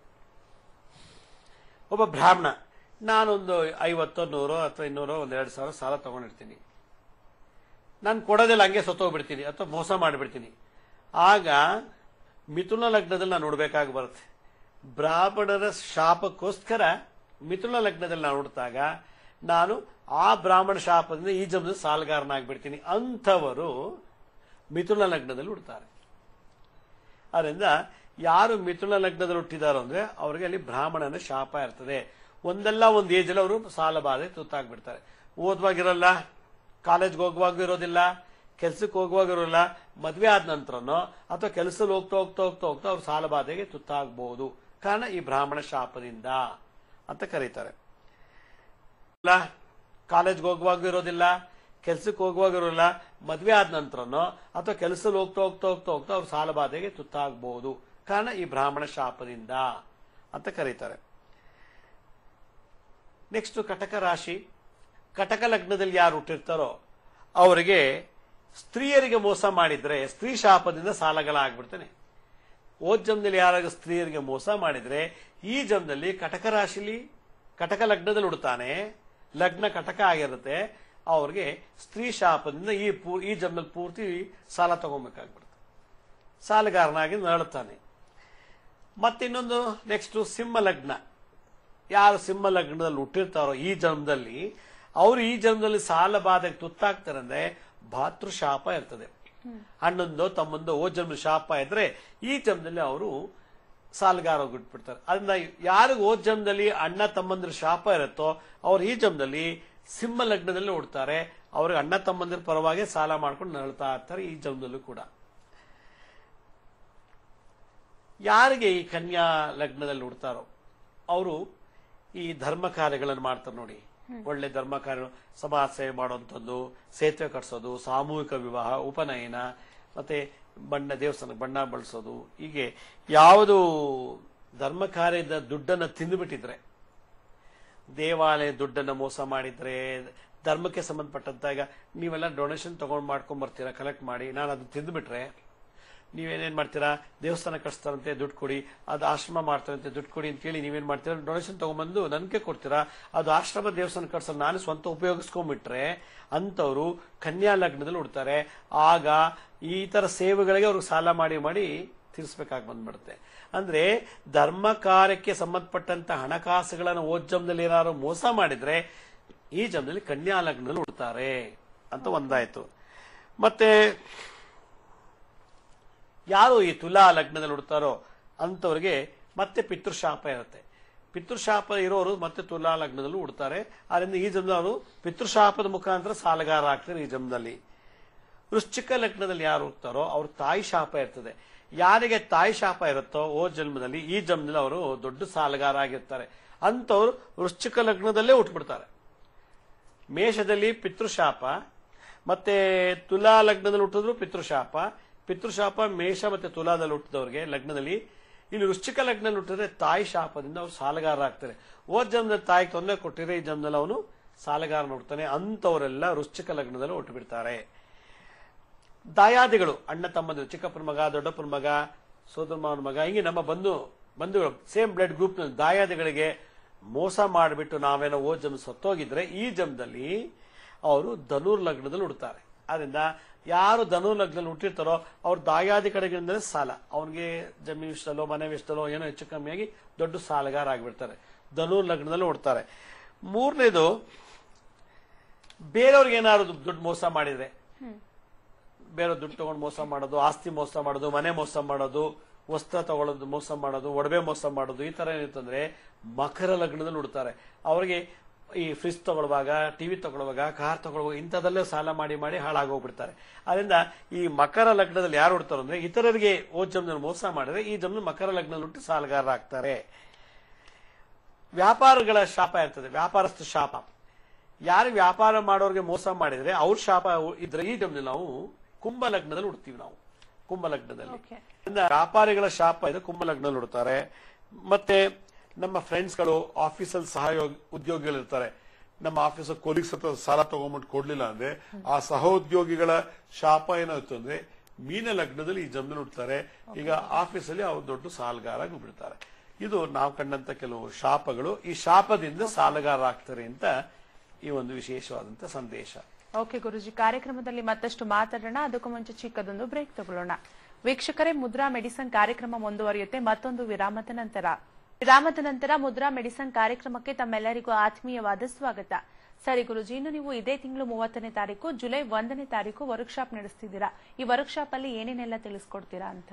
ಒಬ್ಬ ಬ್ರಾಹ್ಮಣ ನಾನೊಂದು ಐವತ್ತೋ ನೂರೋ ಅಥವಾ ಇನ್ನೂರೋ ಒಂದೆರಡು ಸಾವಿರ ಸಾಲ ತಗೊಂಡಿರ್ತೀನಿ ನಾನು ಕೊಡೋದಿಲ್ಲ ಹಂಗೆ ಸತ್ತೋಗ್ಬಿಡ್ತೀನಿ ಅಥವಾ ಮೋಸ ಮಾಡಿಬಿಡ್ತೀನಿ ಆಗ ಮಿಥುನ ಲಗ್ನದಲ್ಲಿ ನಾನು ನೋಡ್ಬೇಕಾಗಿ ಬರುತ್ತೆ ಬ್ರಾಹ್ಮಣರ ಶಾಪಕ್ಕೋಸ್ಕರ ಮಿಥುನ ಲಗ್ನದಲ್ಲಿ ನಾನು ನೋಡಿದಾಗ ನಾನು ಆ ಬ್ರಾಹ್ಮಣ ಶಾಪದಿಂದ ಈ ಜನ್ಮದ ಸಾಲಗಾರನಾಗ್ಬಿಡ್ತೀನಿ ಅಂಥವರು ಮಿಥುನ ಲಗ್ನದಲ್ಲಿ ಹುಡ್ತಾರೆ ಅದರಿಂದ ಯಾರು ಮಿಥುನ ಲಗ್ನದಲ್ಲಿ ಹುಟ್ಟಿದಾರೋ ಅಂದ್ರೆ ಅವರಿಗೆ ಅಲ್ಲಿ ಬ್ರಾಹ್ಮಣನ ಶಾಪ ಇರ್ತದೆ ಒಂದಲ್ಲ ಒಂದು ಏಜಲ್ಲಿ ಅವರು ಸಾಲ ಬಾಧೆ ತುತ್ತಾಗ್ಬಿಡ್ತಾರೆ ಓದುವಾಗಿರಲ್ಲ ಕಾಲೇಜ್ಗೆ ಹೋಗುವಾಗ ಇರೋದಿಲ್ಲ ಕೆಲ್ಸಕ್ಕೆ ಹೋಗುವಾಗ ಇರೋಲ್ಲ ಮದ್ವೆ ಆದ ನಂತರನೋ ಅಥವಾ ಕೆಲಸದಲ್ಲಿ ಹೋಗ್ತಾ ಹೋಗ್ತಾ ಹೋಗ್ತಾ ಹೋಗ್ತಾ ಅವ್ರು ಸಾಲ ಬಾಧೆಗೆ ತುತ್ತಾಗಬಹುದು ಕಾರಣ ಈ ಬ್ರಾಹ್ಮಣ ಶಾಪದಿಂದ ಅಂತ ಕರೀತಾರೆ ಇಲ್ಲ ಕಾಲೇಜ್ಗೆ ಹೋಗುವಾಗ ಇರೋದಿಲ್ಲ ಕೆಲ್ಸಕ್ಕೆ ಹೋಗುವಾಗ ಇರೋಲ್ಲ ಮದ್ವೆ ಆದ ನಂತರನೋ ಅಥವಾ ಕೆಲಸದಲ್ಲಿ ಹೋಗ್ತಾ ಹೋಗ್ತಾ ಹೋಗ್ತಾ ಹೋಗ್ತಾ ಅವ್ರು ಸಾಲ ಬಾಧೆಗೆ ತುತ್ತಾಗಬಹುದು ಕಾರಣ ಈ ಬ್ರಾಹ್ಮಣ ಶಾಪದಿಂದ ಅಂತ ಕರೀತಾರೆ ನೆಕ್ಸ್ಟ್ ಕಟಕ ರಾಶಿ ಕಟಕ ಲಗ್ನದಲ್ಲಿ ಯಾರು ಹುಟ್ಟಿರ್ತಾರೋ ಅವರಿಗೆ ಸ್ತ್ರೀಯರಿಗೆ ಮೋಸ ಮಾಡಿದ್ರೆ ಸ್ತ್ರೀ ಶಾಪದಿಂದ ಸಾಲಗಳಾಗ್ಬಿಡ್ತಾನೆ ಓದ್ ಜನ್ಮದಲ್ಲಿ ಯಾರಾಗ ಸ್ತ್ರೀಯರಿಗೆ ಮೋಸ ಮಾಡಿದ್ರೆ ಈ ಜನ್ಮದಲ್ಲಿ ಕಟಕ ರಾಶಿಲಿ ಕಟಕ ಲಗ್ನದಲ್ಲಿ ಹುಡ್ತಾನೆ ಲಗ್ನ ಕಟಕ ಆಗಿರುತ್ತೆ ಅವ್ರಿಗೆ ಸ್ತ್ರೀ ಶಾಪದಿಂದ ಈ ಪೂ ಈ ಜನ್ಮದಲ್ಲಿ ಪೂರ್ತಿ ಸಾಲ ತಗೊಬೇಕಾಗ್ಬಿಡುತ್ತೆ ಸಾಲಗಾರನಾಗಿ ನರಳುತ್ತಾನೆ ಮತ್ತಿನ್ನೊಂದು ನೆಕ್ಸ್ಟ್ ಸಿಂಹ ಲಗ್ನ ಯಾರು ಸಿಂಹ ಲಗ್ನದಲ್ಲಿ ಹುಟ್ಟಿರ್ತಾರೋ ಈ ಜನ್ಮದಲ್ಲಿ ಅವರು ಈ ಜನ್ಮದಲ್ಲಿ ಸಾಲ ಬಾಧೆಗೆ ತುತ್ತಾಗ್ತಾರೆ ಅಂದ್ರೆ ಭಾತೃ ಶಾಪ ಇರ್ತದೆ ಅಣ್ಣಂದೋ ತಮ್ಮಂದೋ ಓ ಜನ್ಮ ಶಾಪ ಇದ್ರೆ ಈ ಜನ್ಮದಲ್ಲಿ ಅವರು ಸಾಲಗಾರ ಬಿಟ್ಬಿಡ್ತಾರೆ ಅದನ್ನ ಯಾರಿಗೂ ಓ ಜನ್ಮದಲ್ಲಿ ಅಣ್ಣ ತಮ್ಮಂದ್ರ ಶಾಪ ಇರುತ್ತೋ ಅವ್ರು ಈ ಜನ್ಮದಲ್ಲಿ ಸಿಂಹ ಲಗ್ನದಲ್ಲಿ ಹುಡ್ತಾರೆ ಅವ್ರಿಗೆ ಅಣ್ಣ ತಮ್ಮಂದಿರ ಪರವಾಗಿ ಸಾಲ ಮಾಡ್ಕೊಂಡು ನಳ್ತಾ ಇರ್ತಾರೆ ಈ ಜನ್ಮದಲ್ಲೂ ಕೂಡ ಯಾರಿಗೆ ಈ ಕನ್ಯಾ ಲಗ್ನದಲ್ಲಿ ಹುಡ್ತಾರೋ ಅವರು ಈ ಧರ್ಮ ಕಾರ್ಯಗಳನ್ನು ಮಾಡ್ತಾರೆ ನೋಡಿ ಒಳ್ಳೆ ಧರ್ಮ ಕಾರ್ಯ ಸಮಾಜ ಸೇವೆ ಮಾಡುವಂಥದ್ದು ಸೇತುವೆ ಕಟ್ಸೋದು ಸಾಮೂಹಿಕ ವಿವಾಹ ಉಪನಯನ ಮತ್ತೆ ಬಣ್ಣ ದೇವಸ್ಥಾನ ಬಣ್ಣ ಬಳಸೋದು ಹೀಗೆ ಯಾವುದು ಧರ್ಮ ಕಾರ್ಯದ ದುಡ್ಡನ್ನು ತಿಂದುಬಿಟ್ಟಿದ್ರೆ ದೇವಾಲಯ ದುಡ್ಡನ್ನು ಮೋಸ ಮಾಡಿದ್ರೆ ಧರ್ಮಕ್ಕೆ ಸಂಬಂಧಪಟ್ಟಂತ ಈಗ ನೀವೆಲ್ಲ ಡೊನೇಷನ್ ತಗೊಂಡ್ ಮಾಡ್ಕೊಂಡ್ ಬರ್ತೀರಾ ಕಲೆಕ್ಟ್ ಮಾಡಿ ನಾನು ಅದು ತಿಂದುಬಿಟ್ರೆ ನೀವೇನೇನ್ ಮಾಡ್ತೀರಾ ದೇವಸ್ಥಾನ ಕಟ್ಸ್ತಾರಂತೆ ದುಡ್ಡು ಕೊಡಿ ಅದು ಆಶ್ರಮ ಮಾಡ್ತಾರಂತೆ ದುಡ್ಡು ಕೊಡಿ ಅಂತ ಹೇಳಿ ನೀವೇನ್ ಮಾಡ್ತೀರಾ ಡೊನೇಷನ್ ತಗೊಂಡ್ಬಂದು ನನಗೆ ಕೊಡ್ತೀರಾ ಅದು ಆಶ್ರಮ ದೇವಸ್ಥಾನ ಕಟ್ಸೋದು ನಾನು ಸ್ವಂತ ಉಪಯೋಗಿಸ್ಕೊಂಡ್ಬಿಟ್ರೆ ಅಂತವ್ರು ಕನ್ಯಾ ಲಗ್ನದಲ್ಲಿ ಹುಡ್ತಾರೆ ಆಗ ಈ ತರ ಸೇವೆಗಳಿಗೆ ಅವ್ರಿಗೆ ಸಾಲ ಮಾಡಿ ಮಾಡಿ ತೀರಿಸ್ಬೇಕಾಗಿ ಬಂದ್ಬಿಡುತ್ತೆ ಅಂದ್ರೆ ಧರ್ಮ ಕಾರ್ಯಕ್ಕೆ ಸಂಬಂಧಪಟ್ಟಂತ ಹಣಕಾಸುಗಳನ್ನು ಓದ್ ಜಮ್ದಲ್ಲಿ ಏನಾದ್ರು ಮೋಸ ಮಾಡಿದ್ರೆ ಈ ಜಮ್ದಲ್ಲಿ ಕನ್ಯಾ ಲಗ್ನದಲ್ಲಿ ಹುಡ್ತಾರೆ ಅಂತ ಒಂದಾಯ್ತು ಮತ್ತೆ ಯಾರು ಈ ತುಲಾ ಲಗ್ನದಲ್ಲಿ ಹುಡ್ತಾರೋ ಅಂತವ್ರಿಗೆ ಮತ್ತೆ ಪಿತೃಶಾಪ ಇರುತ್ತೆ ಪಿತೃಶಾಪ ಇರೋರು ಮತ್ತೆ ತುಲಾ ಲಗ್ನದಲ್ಲೂ ಹುಡ್ತಾರೆ ಆದ್ರಿಂದ ಈ ಜನ್ಮದಲ್ಲಿ ಅವರು ಪಿತೃಶಾಪದ ಮುಖಾಂತರ ಸಾಲಗಾರ ಆಗ್ತಾರೆ ಈ ಜನ್ಮದಲ್ಲಿ ವೃಶ್ಚಿಕ ಲಗ್ನದಲ್ಲಿ ಯಾರು ಹುಡ್ತಾರೋ ಅವ್ರ ತಾಯಿ ಶಾಪ ಇರ್ತದೆ ಯಾರಿಗೆ ತಾಯಿ ಶಾಪ ಇರುತ್ತೋ ಓ ಜನ್ಮದಲ್ಲಿ ಈ ಜನ್ಮದಲ್ಲಿ ಅವರು ದೊಡ್ಡ ಸಾಲಗಾರ ಆಗಿರ್ತಾರೆ ಅಂತವ್ರು ವೃಶ್ಚಿಕ ಲಗ್ನದಲ್ಲೇ ಹುಟ್ಬಿಡ್ತಾರೆ ಮೇಷದಲ್ಲಿ ಪಿತೃಶಾಪ ಮತ್ತೆ ತುಲಾ ಲಗ್ನದಲ್ಲಿ ಹುಟ್ಟಿದ್ರು ಪಿತೃಶಾಪ ಪಿತೃಶಾಪ ಮೇಷ ಮತ್ತೆ ತುಲಾದಲ್ಲಿ ಹುಟ್ಟಿದವ್ರಿಗೆ ಲಗ್ನದಲ್ಲಿ ಇಲ್ಲಿ ವೃಶ್ಚಿಕ ಲಗ್ನದಲ್ಲಿ ಹುಟ್ಟಿದ್ರೆ ತಾಯಿ ಶಾಪದಿಂದ ಅವ್ರು ಸಾಲಗಾರ ಆಗ್ತಾರೆ ಓದ್ ಜನ್ಮದಲ್ಲಿ ತಾಯಿಗೆ ತೊಂದರೆ ಕೊಟ್ಟಿದ್ರೆ ಈ ಜನ್ಮದಲ್ಲಿ ಅವನು ಸಾಲಗಾರ ನೋಡ್ತಾನೆ ಅಂತವರೆಲ್ಲ ವೃಶ್ಚಿಕ ಲಗ್ನದಲ್ಲಿ ಹುಟ್ಟು ಬಿಡ್ತಾರೆ ದಾಯಾದಿಗಳು ಅಣ್ಣ ತಮ್ಮಂದಿರು ಚಿಕ್ಕಪ್ಪನ ಮಗ ದೊಡ್ಡಪ್ಪನ ಮಗ ಸೋದರ ಮಾವನ ಮಗ ಹಿಂಗೆ ನಮ್ಮ ಬಂಧು ಬಂಧುಗಳು ಸೇಮ್ ಬ್ಲಡ್ ಗ್ರೂಪ್ ದಾಯಾದಿಗಳಿಗೆ ಮೋಸ ಮಾಡಿಬಿಟ್ಟು ನಾವೇನೋ ಓ ಜಮ್ ಸತ್ತೋಗಿದ್ರೆ ಈ ಜಮ್ದಲ್ಲಿ ಅವರು ಧನುರ್ ಲಗ್ನದಲ್ಲಿ ಹುಡ್ತಾರೆ ಆದ್ರಿಂದ ಯಾರು ಧನುರ್ ಲಗ್ನದಲ್ಲಿ ಹುಟ್ಟಿರ್ತಾರೋ ಅವ್ರು ದಾಯಾದಿ ಕಡೆಗಿಂದಲೇ ಸಾಲ ಅವನಿಗೆ ಜಮೀನು ವಿಷಯದಲ್ಲೋ ಮನೆ ವಿಷಯದಲ್ಲೋ ಏನೋ ಹೆಚ್ಚು ಕಮ್ಮಿಯಾಗಿ ದೊಡ್ಡ ಸಾಲಗಾರ ಆಗಿಬಿಡ್ತಾರೆ ಧನುರ್ ಲಗ್ನದಲ್ಲಿ ಹುಡ್ತಾರೆ ಮೂರನೇದು ಬೇರೆಯವ್ರಿಗೆ ಏನಾದ್ರು ದುಡ್ಡು ಮೋಸ ಮಾಡಿದ್ರೆ ಬೇರೆ ದುಡ್ಡು ತಗೊಂಡು ಮೋಸ ಮಾಡೋದು ಆಸ್ತಿ ಮೋಸ ಮಾಡೋದು ಮನೆ ಮೋಸ ಮಾಡೋದು ವಸ್ತ್ರ ತಗೊಳ್ಳೋದು ಮೋಸ ಮಾಡೋದು ಒಡವೆ ಮೋಸ ಮಾಡೋದು ಈ ತರ ಏನಿತ್ತಂದ್ರೆ ಮಕರ ಲಗ್ನದಲ್ಲಿ ಹುಡ್ತಾರೆ ಅವರಿಗೆ ಈ ಫ್ರಿಜ್ ತಗೊಳ್ಳುವಾಗ ಟಿವಿ ತಗೊಳ್ಳುವಾಗ ಕಾರ್ ತಗೊಳ್ಳುವಾಗ ಇಂಥದಲ್ಲೇ ಸಾಲ ಮಾಡಿ ಮಾಡಿ ಹಾಳಾಗೋಗ್ಬಿಡ್ತಾರೆ ಅದರಿಂದ ಈ ಮಕರ ಲಗ್ನದಲ್ಲಿ ಯಾರು ಹುಡ್ತಾರೋ ಅಂದ್ರೆ ಇತರರಿಗೆ ಓ ಜಮ್ನಲ್ಲಿ ಮೋಸ ಮಾಡಿದ್ರೆ ಈ ಜಮ್ನ ಮಕರ ಲಗ್ನದಲ್ಲಿ ಹುಟ್ಟು ಸಾಲಗಾರರಾಗ್ತಾರೆ ವ್ಯಾಪಾರಗಳ ಶಾಪ ಇರ್ತದೆ ವ್ಯಾಪಾರಸ್ಥ ಶಾಪ ಯಾರು ವ್ಯಾಪಾರ ಮಾಡೋರಿಗೆ ಮೋಸ ಮಾಡಿದ್ರೆ ಅವ್ರ ಶಾಪ ಇದ್ರೆ ಈ ಟೈಮ್ನಲ್ಲಿ ನಾವು ಕುಂಭ ಲಗ್ನದಲ್ಲಿ ಹುಡ್ತೀವಿ ನಾವು ಕುಂಭ ಲಗ್ನದಲ್ಲಿ Okay. ಇಂದ ವ್ಯಾಪಾರಿಗಳ ಶಾಪ ಇದೆ ಕುಂಭ ಲಗ್ನದಲ್ಲಿ ಹುಡ್ತಾರೆ ಮತ್ತೆ ನಮ್ಮ ಫ್ರೆಂಡ್ಸ್ಗಳು ಆಫೀಸಲ್ಲಿ ಸಹಯೋಗ ಉದ್ಯೋಗಿಗಳಿರ್ತಾರೆ ನಮ್ಮ ಆಫೀಸ್ ಕೊಲೀಗ್ಸ್ ಹತ್ರ ಸಾಲ ತಗೊಂಡ್ಬಿಟ್ಟು ಕೊಡ್ಲಿಲ್ಲ ಅಂದ್ರೆ ಆ ಸಹೋದ್ಯೋಗಿಗಳ ಶಾಪ ಏನಾಯ್ತು ಅಂದ್ರೆ ಮೀನ ಲಗ್ನದಲ್ಲಿ ಈ ಜಮ್ನಲ್ಲಿ ಹುಡ್ತಾರೆ ಈಗ ಆಫೀಸಲ್ಲಿ ಅವ್ರು ದೊಡ್ಡ ಸಾಲಗಾರ ಬಿಡ್ತಾರೆ ಇದು ನಾವು ಕಂಡಂತ ಕೆಲವು ಶಾಪಗಳು ಈ ಶಾಪದಿಂದ ಸಾಲಗಾರ ಆಗ್ತಾರೆ ಅಂತ ಈ ಒಂದು ವಿಶೇಷವಾದಂತ ಸಂದೇಶ ಓಕೆ ಗುರುಜಿ ಕಾರ್ಯಕ್ರಮದಲ್ಲಿ ಮತ್ತಷ್ಟು ಮಾತಾಡೋಣ ಅದಕ್ಕೂ ಮುಂಚೆ ಚಿಕ್ಕದೊಂದು ಬ್ರೇಕ್ ತಗೊಳ್ಳೋಣ ವೀಕ್ಷಕರೇ ಮುದ್ರಾ ಮೆಡಿಸನ್ ಕಾರ್ಯಕ್ರಮ ಮುಂದುವರಿಯುತ್ತೆ ಮತ್ತೊಂದು ವಿರಾಮದ ನಂತರ ವಿರಾಮದ ನಂತರ ಮುದ್ರಾ ಮೆಡಿಸನ್ ಕಾರ್ಯಕ್ರಮಕ್ಕೆ ತಮ್ಮೆಲ್ಲರಿಗೂ ಆತ್ಮೀಯವಾದ ಸ್ವಾಗತ ಸರಿ ಗುರುಜಿ ಇನ್ನು ನೀವು ಇದೇ ತಿಂಗಳು ಮೂವತ್ತನೇ ತಾರೀಕು ಜುಲೈ ಒಂದನೇ ತಾರೀಕು ವರ್ಕ್ಶಾಪ್ ನಡೆಸ್ತಿದ್ದೀರಾ ಈ ವರ್ಕ್ಶಾಪ್ ಅಲ್ಲಿ ಏನೇನೆಲ್ಲ ತಿಳಿಸ್ಕೊಡ್ತೀರಾ ಅಂತ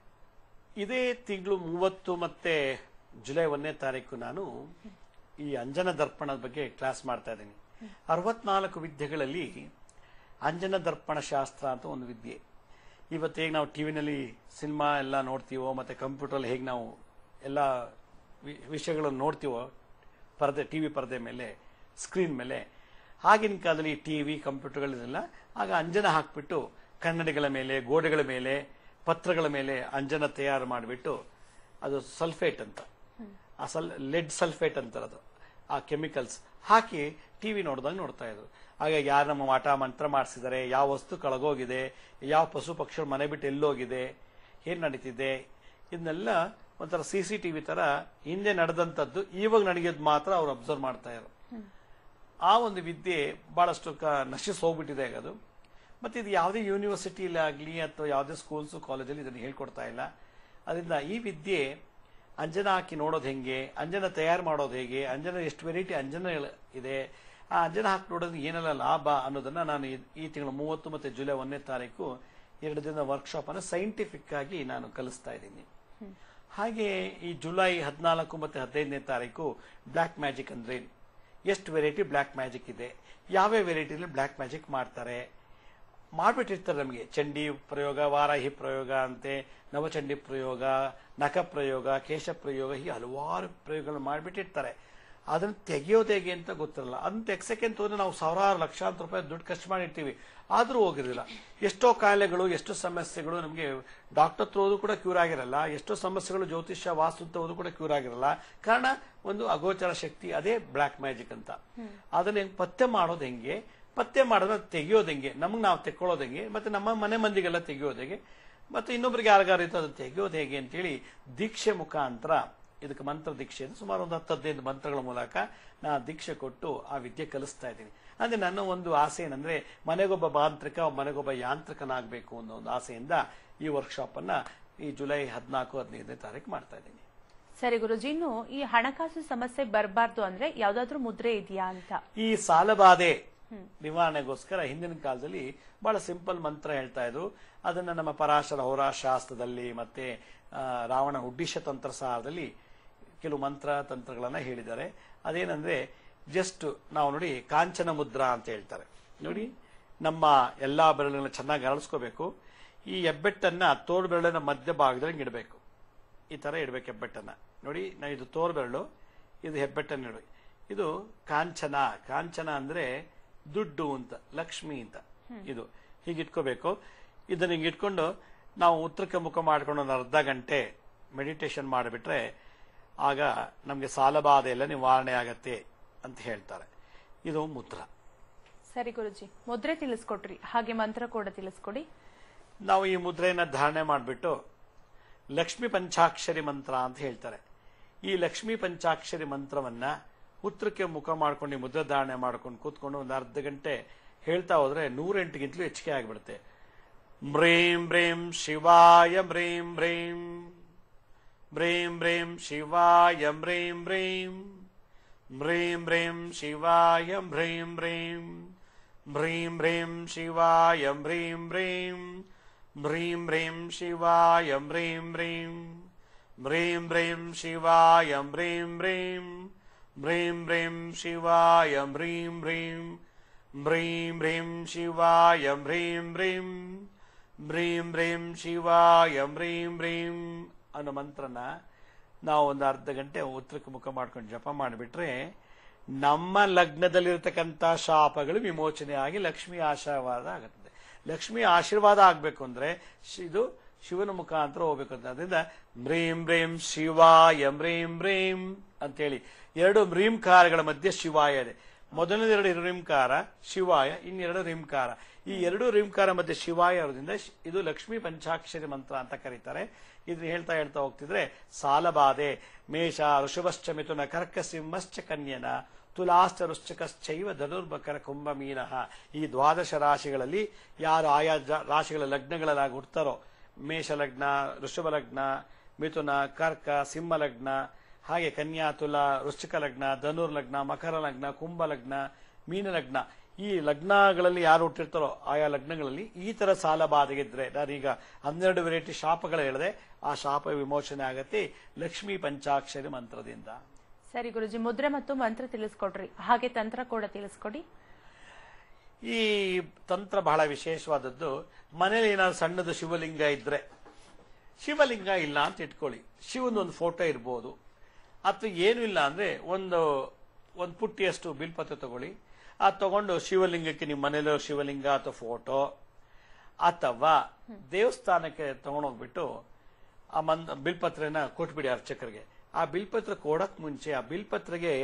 ಇದೇ ತಿಂಗಳು ಮೂವತ್ತು ಮತ್ತೆ ಜುಲೈ ಒಂದನೇ ತಾರೀಕು ನಾನು ಈ ಅಂಜನ ದರ್ಪಣದ ಬಗ್ಗೆ ಕ್ಲಾಸ್ ಮಾಡ್ತಾ ಇದ್ದೀನಿ ಅರವತ್ನಾಲ್ಕು ವಿದ್ಯೆಗಳಲ್ಲಿ ಅಂಜನ ದರ್ಪಣ ಶಾಸ್ತ್ರ ಅಂತ ಒಂದು ವಿದ್ಯೆ ಇವತ್ತು ಹೇಗೆ ನಾವು ಟಿವಿನಲ್ಲಿ ಸಿನಿಮಾ ಎಲ್ಲ ನೋಡ್ತೀವೋ ಮತ್ತೆ ಕಂಪ್ಯೂಟರ್ ಹೇಗೆ ನಾವು ಎಲ್ಲ ವಿ- ವಿಷಯಗಳನ್ನು ನೋಡ್ತೀವೋ ಪರದೆ ಟಿವಿ ಪರದೆ ಮೇಲೆ ಸ್ಕ್ರೀನ್ ಮೇಲೆ ಆಗಿನ ಕಾಲದಲ್ಲಿ ಟಿವಿ ಕಂಪ್ಯೂಟರ್ಗಳಿದೆಲ್ಲ ಆಗ ಅಂಜನ ಹಾಕ್ಬಿಟ್ಟು ಕನ್ನಡಿಗಳ ಮೇಲೆ ಗೋಡೆಗಳ ಮೇಲೆ ಪತ್ರಗಳ ಮೇಲೆ ಅಂಜನ ತಯಾರು ಮಾಡಿಬಿಟ್ಟು ಅದು ಸಲ್ಫೇಟ್ ಅಂತ ಆ ಸಲ್ ಲೆಡ್ ಸಲ್ಫೇಟ್ ಅಂತಾರೆ ಅದು ಆ ಕೆಮಿಕಲ್ಸ್ ಹಾಕಿ ಟಿವಿ ನೋಡಿದಾಗ ನೋಡ್ತಾ ಇದ್ರು ಆಗ ಯಾರು ನಮ್ಮ ಮಾಟ ಮಂತ್ರ ಮಾಡಿಸಿದ್ದಾರೆ ಯಾವ ವಸ್ತು ಕಳಗೋಗಿದೆ ಯಾವ ಪಶು ಪಕ್ಷಿಗಳು ಮನೆ ಬಿಟ್ಟು ಎಲ್ಲೋಗಿದೆ ಏನ್ ನಡೀತಿದೆ ಇದನ್ನೆಲ್ಲ ಒಂಥರ ಸಿ ಸಿ ಟಿವಿ ತರ ಹಿಂದೆ ನಡೆದಂತದ್ದು ಇವಾಗ ನಡೆಯೋದು ಮಾತ್ರ ಅವ್ರು ಅಬ್ಸರ್ವ್ ಮಾಡ್ತಾ ಇದ್ರು ಆ ಒಂದು ವಿದ್ಯೆ ಬಹಳಷ್ಟು ಕ- ನಶಿಸಿ ಹೋಗ್ಬಿಟ್ಟಿದೆ ಈಗ ಅದು ಮತ್ತೆ ಇದು ಯಾವುದೇ ಯೂನಿವರ್ಸಿಟಿಲಿ ಆಗಲಿ ಅಥವಾ ಯಾವುದೇ ಸ್ಕೂಲ್ಸ್ ಕಾಲೇಜಲ್ಲಿ ಇದನ್ನು ಹೇಳ್ಕೊಡ್ತಾ ಇಲ್ಲ ಅದರಿಂದ ಈ ವಿದ್ಯೆ ಅಂಜನ ಹಾಕಿ ನೋಡೋದು ಹೆಂಗೆ ಅಂಜನ ತಯಾರು ಮಾಡೋದು ಹೇಗೆ ಅಂಜನ ಎಷ್ಟು ವೆರೈಟಿ ಅಂಜನ ಇದೆ ಆ ಅಂಜನ ಹಾಕಿ ನೋಡೋದು ಏನೆಲ್ಲ ಲಾಭ ಅನ್ನೋದನ್ನ ನಾನು ಈ- ಈ ತಿಂಗಳು ಮೂವತ್ತು ಮತ್ತೆ ಜುಲೈ ಒಂದನೇ ತಾರೀಕು ಎರಡು ದಿನದ ವರ್ಕ್ಶಾಪ್ ಅನ್ನು ಸೈಂಟಿಫಿಕ್ ಆಗಿ ನಾನು ಕಲಿಸ್ತಾ ಇದ್ದೀನಿ ಹಾಗೆ ಈ ಜುಲೈ ಹದಿನಾಲ್ಕು ಮತ್ತೆ ಹದಿನೈದನೇ ತಾರೀಕು ಬ್ಲ್ಯಾಕ್ ಮ್ಯಾಜಿಕ್ ಅಂದ್ರೆ ಏನು? ಎಷ್ಟು ವೆರೈಟಿ ಬ್ಲ್ಯಾಕ್ ಮ್ಯಾಜಿಕ್ ಇದೆ ಯಾವ್ಯಾವ ವೆರೈಟಿಲಿ ಬ್ಲ್ಯಾಕ್ ಮ್ಯಾಜಿಕ್ ಮಾಡ್ತಾರೆ ಮಾಡ್ಬಿಟ್ಟಿರ್ತಾರೆ ನಮಗೆ ಚಂಡಿ ಪ್ರಯೋಗ ವಾರಾಹಿ ಪ್ರಯೋಗ ಅಂತೆ ನವಚಂಡಿ ಪ್ರಯೋಗ ನಖ ಪ್ರಯೋಗ ಕೇಶ ಪ್ರಯೋಗ ಹೀಗೆ ಹಲವಾರು ಪ್ರಯೋಗಗಳು ಮಾಡಿಬಿಟ್ಟಿರ್ತಾರೆ ಅದನ್ನು ತೆಗೆಯೋದು ಹೇಗೆ ಅಂತ ಗೊತ್ತಿರಲ್ಲ ಅದನ್ನ ತೆಗ್ಸಕ್ಕೆ ಅಂತ ಹೋದ್ರೆ ನಾವು ಸಾವಿರಾರು ಲಕ್ಷಾಂತರ ರೂಪಾಯಿ ದುಡ್ಡು ಖರ್ಚು ಮಾಡಿರ್ತೀವಿ ಆದ್ರೂ ಹೋಗಿರಲಿಲ್ಲ ಎಷ್ಟೋ ಕಾಯಿಲೆಗಳು ಎಷ್ಟೋ ಸಮಸ್ಯೆಗಳು ನಮಗೆ ಡಾಕ್ಟರ್ ಹತ್ರ ಹೋದ್ರು ಕೂಡ ಕ್ಯೂರ್ ಆಗಿರಲ್ಲ ಎಷ್ಟೋ ಸಮಸ್ಯೆಗಳು ಜ್ಯೋತಿಷ್ಯ ವಾಸ್ತು ಅಂತ ಹೋದ್ರು ಕೂಡ ಕ್ಯೂರ್ ಆಗಿರಲ್ಲ ಕಾರಣ ಒಂದು ಅಗೋಚರ ಶಕ್ತಿ ಅದೇ ಬ್ಲ್ಯಾಕ್ ಮ್ಯಾಜಿಕ್ ಅಂತ ಅದನ್ನ ಹೆಂಗ್ ಪತ್ತೆ ಮಾಡೋದು ಹೆಂಗೆ ಪತ್ತೆ ಮಾಡೋದನ್ನ ತೆಗೆಯೋದು ಹೆಂಗೆ ನಮಗೆ ನಾವು ತೆಕ್ಕೊಳ್ಳೋದು ಹೆಂಗೆ ಮತ್ತೆ ನಮ್ಮ ಮನೆ ಮಂದಿಗೆಲ್ಲ ತೆಗೆಯೋದು ಹೇಗೆ ಮತ್ತೆ ಇನ್ನೊಬ್ರಿಗೆ ಯಾರಿಗಾರು ಇತ್ತು ಅದನ್ನ ತೆಗೆಯೋದು ಹೇಗೆ ಅಂತೇಳಿ ದೀಕ್ಷೆ ಮುಖಾಂತರ ಇದಕ್ಕೆ ಮಂತ್ರ ದೀಕ್ಷೆ ಇದೆ ಸುಮಾರು ಒಂದು ಹತ್ತು ಹದಿನೈದು ಮಂತ್ರಗಳ ಮೂಲಕ ನಾ ದೀಕ್ಷೆ ಕೊಟ್ಟು ಆ ವಿದ್ಯೆ ಕಲಿಸ್ತಾ ಇದ್ದೀನಿ ಅಂದ್ರೆ ನನ್ನ ಒಂದು ಆಸೆ ಏನಂದ್ರೆ ಮನೆಗೊಬ್ಬ ಮಾಂತ್ರಿಕ ಮನೆಗೊಬ್ಬ ಯಾಂತ್ರಿಕನಾಗಬೇಕು ಅನ್ನೋ ಒಂದು ಆಸೆಯಿಂದ ಈ ವರ್ಕ್ಶಾಪ್ ಅನ್ನ ಈ ಜುಲೈ ಹದಿನಾಲ್ಕು ಹದಿನೈದನೇ ತಾರೀಕು ಮಾಡ್ತಾ ಇದ್ದೀನಿ ಸರಿ ಗುರುಜಿ ಇನ್ನು ಈ ಹಣಕಾಸು ಸಮಸ್ಯೆ ಬರಬಾರ್ದು ಅಂದ್ರೆ ಯಾವ್ದಾದ್ರು ಮುದ್ರೆ ಇದೆಯಾ ಅಂತ ಈ ಸಾಲಬಾಧೆ ನಿವಾರಣೆಗೋಸ್ಕರ ಹಿಂದಿನ ಕಾಲದಲ್ಲಿ ಬಹಳ ಸಿಂಪಲ್ ಮಂತ್ರ ಹೇಳ್ತಾ ಇದ್ರು ಅದನ್ನ ನಮ್ಮ ಪರಾಶರ ಹೋರಾಶಾಸ್ತ್ರದಲ್ಲಿ ಮತ್ತೆ ಆ, ರಾವಣ ಉಡ್ಡಿಶ ತಂತ್ರ ಸಾರದಲ್ಲಿ ಕೆಲವು ಮಂತ್ರ ತಂತ್ರಗಳನ್ನ ಹೇಳಿದ್ದಾರೆ ಅದೇನಂದ್ರೆ ಜಸ್ಟ್ ನಾವು ನೋಡಿ ಕಾಂಚನ ಮುದ್ರಾ ಅಂತ ಹೇಳ್ತಾರೆ ನೋಡಿ ನಮ್ಮ ಎಲ್ಲಾ ಬೆರಳುಗಳನ್ನ ಚೆನ್ನಾಗಿ ಅರಳಿಸ್ಕೋಬೇಕು ಈ ಹೆಬ್ಬೆಟ್ಟನ್ನ ತೋರು ಬೆರಳಿನ ಮಧ್ಯ ಭಾಗದಲ್ಲಿ ಇಡಬೇಕು ಈ ತರ ಇಡ್ಬೇಕು ಹೆಬ್ಬೆಟ್ಟನ್ನ ನೋಡಿ ನಾ ಇದು ತೋರು ಬೆರಳು ಇದು ಹೆಬ್ಬೆಟ್ಟನ್ನ ಇಡ್ಬೇಕು ಇದು ಕಾಂಚನ ಕಾಂಚನ ಅಂದ್ರೆ ದುಡ್ಡು ಅಂತ ಲಕ್ಷ್ಮಿ ಅಂತ ಇದು ಹೀಗೆ ಇಟ್ಕೋಬೇಕು ಇದನ್ನ ಹಿಂಗೆ ಇಟ್ಕೊಂಡು ನಾವು ಉತ್ತರಕ್ಕೆ ಮುಖ ಮಾಡ್ಕೊಂಡು ಒಂದು ಅರ್ಧ ಗಂಟೆ ಮೆಡಿಟೇಷನ್ ಮಾಡಿಬಿಟ್ರೆ ಆಗ ನಮಗೆ ಸಾಲಬಾಧೆ ಎಲ್ಲ ನಿವಾರಣೆ ಆಗತ್ತೆ ಅಂತ ಹೇಳ್ತಾರೆ ಇದು ಮುದ್ರ ಸರಿ ಗುರುಜಿ ಮುದ್ರೆ ತಿಳಿಸ್ಕೊಟ್ರಿ ಹಾಗೆ ಮಂತ್ರ ಕೂಡ ತಿಳಿಸ್ಕೊಡಿ ನಾವು ಈ ಮುದ್ರೆಯನ್ನ ಧಾರಣೆ ಮಾಡಿಬಿಟ್ಟು ಲಕ್ಷ್ಮಿ ಪಂಚಾಕ್ಷರಿ ಮಂತ್ರ ಅಂತ ಹೇಳ್ತಾರೆ ಈ ಲಕ್ಷ್ಮೀ ಪಂಚಾಕ್ಷರಿ ಮಂತ್ರವನ್ನ ಉತ್ತರಕ್ಕೆ ಮುಖ ಮಾಡ್ಕೊಂಡು ಮುದ್ರೆ ಧಾರಣೆ ಮಾಡ್ಕೊಂಡು ಕೂತ್ಕೊಂಡು ಒಂದು ಅರ್ಧ ಗಂಟೆ ಹೇಳ್ತಾ ಹೋದ್ರೆ ನೂರೆಂಟಿಗಿಂತಲೂ ಹೆಚ್ಚಿಗೆ ಆಗಿಬಿಡುತ್ತೆ ಮ್ರೇಂ ಬ್ರೇಂ ಶಿವಾಯ ಬ್ರೇಂ ಬ್ರೇಂ ಬ್ರೇಂ ಬ್ರೇಂ ಶಿವಾಯ ಬ್ರೇಂ ಬ್ರೇಂ ಬ್ರೇಂ ಬ್ರೇಂ ಶಿವಾಯ ಬ್ರೇಂ ಬ್ರೇಂ ಬ್ರೀಂ ಬ್ರೇಂ ಶಿವಾಯ ಬ್ರೀಂ ಬ್ರೇಂ ಬ್ರೀಂ ಬ್ರೇಂ ಶಿವಾಯ ಬ್ರೀಂ ಬ್ರೇಂ ಬ್ರೀಂ ಬ್ರೇಂ ಶಿವಾಯ ಬ್ರೀಂ ಬ್ರೇಂ ಬ್ರೀಂ ಬ್ರೇಂ ಶಿವಾಯ ಬ್ರೀಂ ಬ್ರೇಂ ಬ್ರೀಂ ಬ್ರೇಂ ಶಿವಾಯ ಬ್ರೀಂ ಬ್ರೇಂ ಬ್ರೀಂ ಬ್ರೇಂ ಶಿವಾಯ ಬ್ರೀಂ ಬ್ರೀಂ ಅನ್ನೋ ಮಂತ್ರನ ನಾವು ಒಂದು ಅರ್ಧ ಗಂಟೆ ಉತ್ತರಕ್ಕೆ ಮುಖ ಮಾಡ್ಕೊಂಡು ಜಪ ಮಾಡಿಬಿಟ್ರೆ ನಮ್ಮ ಲಗ್ನದಲ್ಲಿರ್ತಕ್ಕಂಥ ಶಾಪಗಳು ವಿಮೋಚನೆ ಆಗಿ ಲಕ್ಷ್ಮಿ ಆಶೀರ್ವಾದ ಆಗುತ್ತದೆ ಲಕ್ಷ್ಮಿ ಆಶೀರ್ವಾದ ಆಗ್ಬೇಕು ಅಂದ್ರೆ ಶ್- ಇದು ಶಿವನ ಮುಖಾಂತರ ಹೋಗ್ಬೇಕು ಅಂತ ಅದರಿಂದ ಮ್ರೀಂ ಬ್ರೇಂ ಶಿವಾಯ ಮ್ರೀಂ ಬ್ರೇಂ ಅಂತೇಳಿ ಎರಡು ಮ್ರೀಂಕಾರಗಳ ಮಧ್ಯೆ ಶಿವಾಯ ಇದೆ ಮೊದಲನೆರಡು ರಿಂಕಾರ ಶಿವಾಯ ಇನ್ನೆರಡು ರಿಂಕಾರ ಈ ಎರಡು ರಿಂಕಾರ ಮಧ್ಯೆ ಶಿವಾಯ ಇರೋದ್ರಿಂದ ಶ್- ಇದು ಲಕ್ಷ್ಮೀ ಪಂಚಾಕ್ಷರಿ ಮಂತ್ರ ಅಂತ ಕರೀತಾರೆ ಇದನ್ನ ಹೇಳ್ತಾ ಹೇಳ್ತಾ ಹೋಗ್ತಿದ್ರೆ ಸಾಲಬಾಧೆ ಮೇಷ ಋಷಭಶ್ಚ ಮಿಥುನ ಕರ್ಕ ಸಿಂಹಶ್ಚ ಕನ್ಯನ ತುಲಾಶ್ಚ ವೃಶ್ಚಿಕಶ್ಚೈವ ಧನುರ್ಮಕರ ಕುಂಭ ಮೀನಃ ಈ ದ್ವಾದಶ ರಾಶಿಗಳಲ್ಲಿ ಯಾರು ಆಯಾ ಜ- ರಾಶಿಗಳ ಲಗ್ನಗಳಾಗಿ ಹುಡ್ತಾರೋ ಮೇಷ ಲಗ್ನ ಋಷಭ ಲಗ್ನ ಮಿಥುನ ಕರ್ಕ ಸಿಂಹ ಲಗ್ನ ಹಾಗೆ ಕನ್ಯಾ ತುಲ ವೃಶ್ಚಿಕ ಲಗ್ನ ಧನುರ್ ಲಗ್ನ ಮಕರ ಲಗ್ನ ಕುಂಭ ಲಗ್ನ ಮೀನ ಲಗ್ನ ಈ ಲಗ್ನಗಳಲ್ಲಿ ಯಾರು ಹುಟ್ಟಿರ್ತಾರೋ ಆಯಾ ಲಗ್ನಗಳಲ್ಲಿ ಈ ತರ ಸಾಲ ಬಾಧೆಗಿದ್ರೆ ನಾನೀಗ ಹನ್ನೆರಡು ವೆರೈಟಿ ಶಾಪಗಳು ಹೇಳಿದೆ ಆ ಶಾಪ ವಿಮೋಚನೆ ಆಗತ್ತೆ ಲಕ್ಷ್ಮೀ ಪಂಚಾಕ್ಷರಿ ಮಂತ್ರದಿಂದ ಸರಿ ಗುರುಜಿ ಮುದ್ರೆ ಮತ್ತು ಮಂತ್ರ ತಿಳಿಸ್ಕೊಡ್ರಿ ಹಾಗೆ ತಂತ್ರ ಕೂಡ ತಿಳಿಸ್ಕೊಡಿ ಈ ತಂತ್ರ ಬಹಳ ವಿಶೇಷವಾದದ್ದು ಮನೇಲಿ ಏನಾದ್ರು ಸಣ್ಣದು ಶಿವಲಿಂಗ ಇದ್ರೆ ಶಿವಲಿಂಗ ಇಲ್ಲ ಅಂತ ಇಟ್ಕೊಳ್ಳಿ ಶಿವನ ಒಂದು ಫೋಟೋ ಇರ್ಬೋದು ಅಥವಾ ಏನು ಇಲ್ಲ ಅಂದ್ರೆ ಒಂದು ಒಂದು ಪುಟ್ಟಿಯಷ್ಟು ಬಿಲ್ಪತ್ರ ತಗೊಳ್ಳಿ ಅದು ತಗೊಂಡು ಶಿವಲಿಂಗಕ್ಕೆ ನಿಮ್ಮ ಮನೇಲಿರೋ ಶಿವಲಿಂಗ ಅಥವಾ ಫೋಟೋ ಅಥವಾ ದೇವಸ್ಥಾನಕ್ಕೆ ತಗೊಂಡೋಗ್ಬಿಟ್ಟು ಆ ಮಂದ್ ಬಿಲ್ಪತ್ರೆನ ಕೊಟ್ಬಿಡಿ ಅರ್ಚಕರಿಗೆ ಆ ಬಿಲ್ಪತ್ರ ಕೊಡಕ್ ಮುಂಚೆ ಆ ಬಿಲ್ಪತ್ರೆಗೆ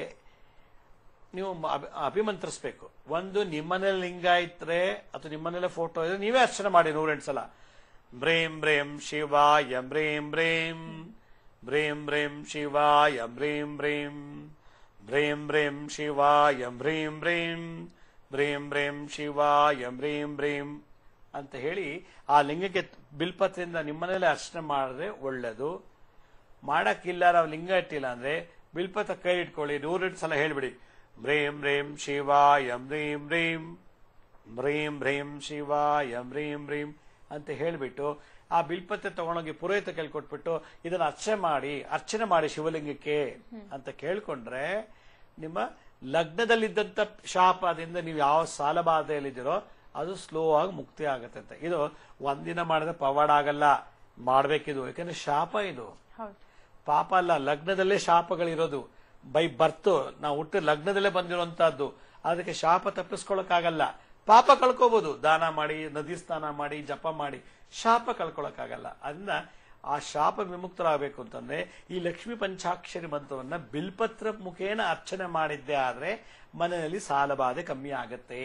ನೀವು ಮ- ಅಭಿ- ಅಭಿಮಂತ್ರಿಸ್ಬೇಕು ಒಂದು ನಿಮ್ಮನೇಲಿ ಲಿಂಗ ಇದ್ರೆ ಅಥವಾ ನಿಮ್ಮನೇಲೆ ಫೋಟೋ ಇದ್ರೆ ನೀವೇ ಅರ್ಚನೆ ಮಾಡಿ ನೂರೆಂಟು ಸಲ ಬ್ರೇಂ ಬ್ರೇಂ ಶಿವಾಯ ಬ್ರೇಂ ಬ್ರೇಂ ಬ್ರೇಂ ಬ್ರೇಂ ಶಿವಾಯ ಬ್ರೇಂ ಬ್ರೇಂ ಬ್ರೇಂ ಬ್ರೇಂ ಶಿವಾಯ ಬ್ರೇಂ ಬ್ರೇಂ ಬ್ರೇಂ ಬ್ರೇಂ ಶಿವಾಯ ಬ್ರೇಂ ಬ್ರೇಂ ಅಂತ ಹೇಳಿ ಆ ಲಿಂಗಕ್ಕೆ ಬಿಲ್ಪತ್ರೆಯಿಂದ ನಿಮ್ಮನೇಲೆ ಅರ್ಚನೆ ಮಾಡಿದ್ರೆ ಒಳ್ಳೇದು ಮಾಡಕ್ಕಿಲ್ಲ ನಾವು ಲಿಂಗ ಇಟ್ಟಿಲ್ಲ ಅಂದ್ರೆ ಬಿಲ್ಪತ್ರ ಕೈ ಇಟ್ಕೊಳ್ಳಿ ನೂರೆಂಟು ಸಲ ಹೇಳ್ಬಿಡಿ ಬ್ರೇಂ ಬ್ರೇಂ ಶಿವಾಯ ಬ್ರೀಂ ಬ್ರೀಂ ಬ್ರೀಂ ಬ್ರೀಂ ಶಿವಾಯ ಬ್ರೀಂ ಬ್ರೀಂ ಅಂತ ಹೇಳ್ಬಿಟ್ಟು ಆ ಬಿಲ್ಪತ್ರೆ ತಗೊಂಡೋಗಿ ಪುರೋಹಿತ ಕೈಲಿ ಕೊಟ್ಬಿಟ್ಟು ಇದನ್ನ ಅರ್ಚನೆ ಮಾಡಿ ಅರ್ಚನೆ ಮಾಡಿ ಶಿವಲಿಂಗಕ್ಕೆ ಅಂತ ಕೇಳ್ಕೊಂಡ್ರೆ ನಿಮ್ಮ ಲಗ್ನದಲ್ಲಿದ್ದಂತ ಶಾಪದಿಂದ ನೀವು ಯಾವ ಸಾಲ ಬಾಧೆಯಲ್ಲಿದ್ದೀರೋ ಅದು ಸ್ಲೋ ಆಗಿ ಮುಕ್ತಿ ಆಗುತ್ತೆ ಅಂತ ಇದು ಒಂದಿನ ಮಾಡಿದ್ರೆ ಪವಾಡ ಆಗಲ್ಲ ಮಾಡ್ಬೇಕಿದು ಯಾಕಂದ್ರೆ ಶಾಪ ಇದು ಹೌದು ಪಾಪ ಅಲ್ಲ ಲಗ್ನದಲ್ಲೇ ಶಾಪಗಳಿರೋದು ಬೈ ಬರ್ತು ನಾವು ಹುಟ್ಟು ಲಗ್ನದಲ್ಲೇ ಬಂದಿರುವಂತಹದ್ದು ಅದಕ್ಕೆ ಶಾಪ ತಪ್ಪಿಸ್ಕೊಳಕ್ಕಾಗಲ್ಲ ಪಾಪ ಕಳ್ಕೋಬಹುದು ದಾನ ಮಾಡಿ ನದಿ ಸ್ನಾನ ಮಾಡಿ ಜಪ ಮಾಡಿ ಶಾಪ ಕಳ್ಕೊಳಕ್ಕಾಗಲ್ಲ ಅದನ್ನ ಆ ಶಾಪ ವಿಮುಕ್ತರಾಗಬೇಕು ಅಂತಂದ್ರೆ ಈ ಲಕ್ಷ್ಮೀ ಪಂಚಾಕ್ಷರಿ ಮಂತ್ರವನ್ನ ಬಿಲ್ಪತ್ರ ಮುಖೇನ ಅರ್ಚನೆ ಮಾಡಿದ್ದೆ ಆದ್ರೆ ಮನೆಯಲ್ಲಿ ಸಾಲಬಾಧೆ ಕಮ್ಮಿ ಆಗತ್ತೆ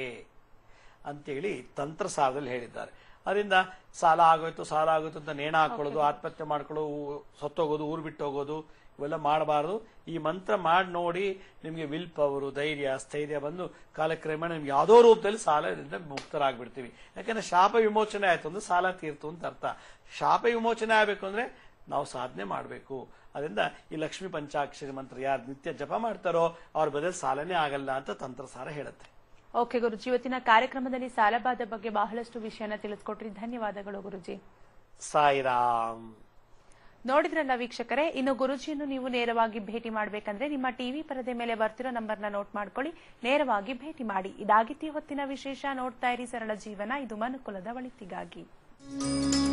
ಅಂತೇಳಿ ತಂತ್ರಸಾರದಲ್ಲಿ ಹೇಳಿದ್ದಾರೆ ಅದರಿಂದ ಸಾಲ ಆಗೋಯ್ತು ಸಾಲ ಆಗೋಯ್ತು ಅಂತ ನೇಣ ಹಾಕೊಳ್ಳೋದು ಆತ್ಮಹತ್ಯೆ ಮಾಡ್ಕೊಳ್ಳೋದು ಊ- ಸತ್ತೋಗೋದು ಊರು ಬಿಟ್ಟು ಹೋಗೋದು ಇವೆಲ್ಲ ಮಾಡಬಾರದು ಈ ಮಂತ್ರ ಮಾಡಿ ನೋಡಿ ನಿಮಗೆ ವಿಲ್ ಪವರು ಧೈರ್ಯ ಸ್ಥೈರ್ಯ ಬಂದು ಕಾಲಕ್ರಮೇಣ ನಿಮ್ಗೆ ಯಾವುದೋ ರೂಪದಲ್ಲಿ ಸಾಲದಿಂದ ಮುಕ್ತರಾಗ್ಬಿಡ್ತೀವಿ ಯಾಕಂದ್ರೆ ಶಾಪ ವಿಮೋಚನೆ ಆಯ್ತು ಅಂದ್ರೆ ಸಾಲ ತೀರ್ತು ಅಂತ ಅರ್ಥ ಶಾಪ ವಿಮೋಚನೆ ಆಗಬೇಕು ಅಂದ್ರೆ ನಾವು ಸಾಧನೆ ಮಾಡಬೇಕು ಅದರಿಂದ ಈ ಲಕ್ಷ್ಮೀ ಪಂಚಾಕ್ಷರಿ ಮಂತ್ರ ಯಾರು ನಿತ್ಯ ಜಪ ಮಾಡ್ತಾರೋ ಅವ್ರ ಬದಲು ಸಾಲನೇ ಆಗಲ್ಲ ಅಂತ ತಂತ್ರಸಾರ ಹೇಳುತ್ತೆ ಓಕೆ ಗುರುಜಿ ಇವತ್ತಿನ ಕಾರ್ಯಕ್ರಮದಲ್ಲಿ ಸಾಲಬಾಧ ಬಗ್ಗೆ ಬಹಳಷ್ಟು ವಿಷಯನ ತಿಳಿಸ್ಕೊಟ್ರಿ ಧನ್ಯವಾದಗಳು ಗುರುಜಿ ಸಾಯಿರಾಮ್ ನೋಡಿದ್ರಲ್ಲ ವೀಕ್ಷಕರೇ ಇನ್ನು ಗುರುಜಿಯನ್ನು ನೀವು ನೇರವಾಗಿ ಭೇಟಿ ಮಾಡಬೇಕಂದ್ರೆ ನಿಮ್ಮ ಟಿವಿ ಪರದೆ ಮೇಲೆ ಬರ್ತಿರೋ ನಂಬರ್ನ ನೋಟ್ ಮಾಡ್ಕೊಳ್ಳಿ ನೇರವಾಗಿ ಭೇಟಿ ಮಾಡಿ ಇದಾಗಿತ್ತಿ ಹೊತ್ತಿನ ವಿಶೇಷ ನೋಡ್ತಾ ಇರಿ ಸರಳ ಜೀವನ ಇದು ಮನುಕುಲದ ಒಳಿತಿಗಾಗಿ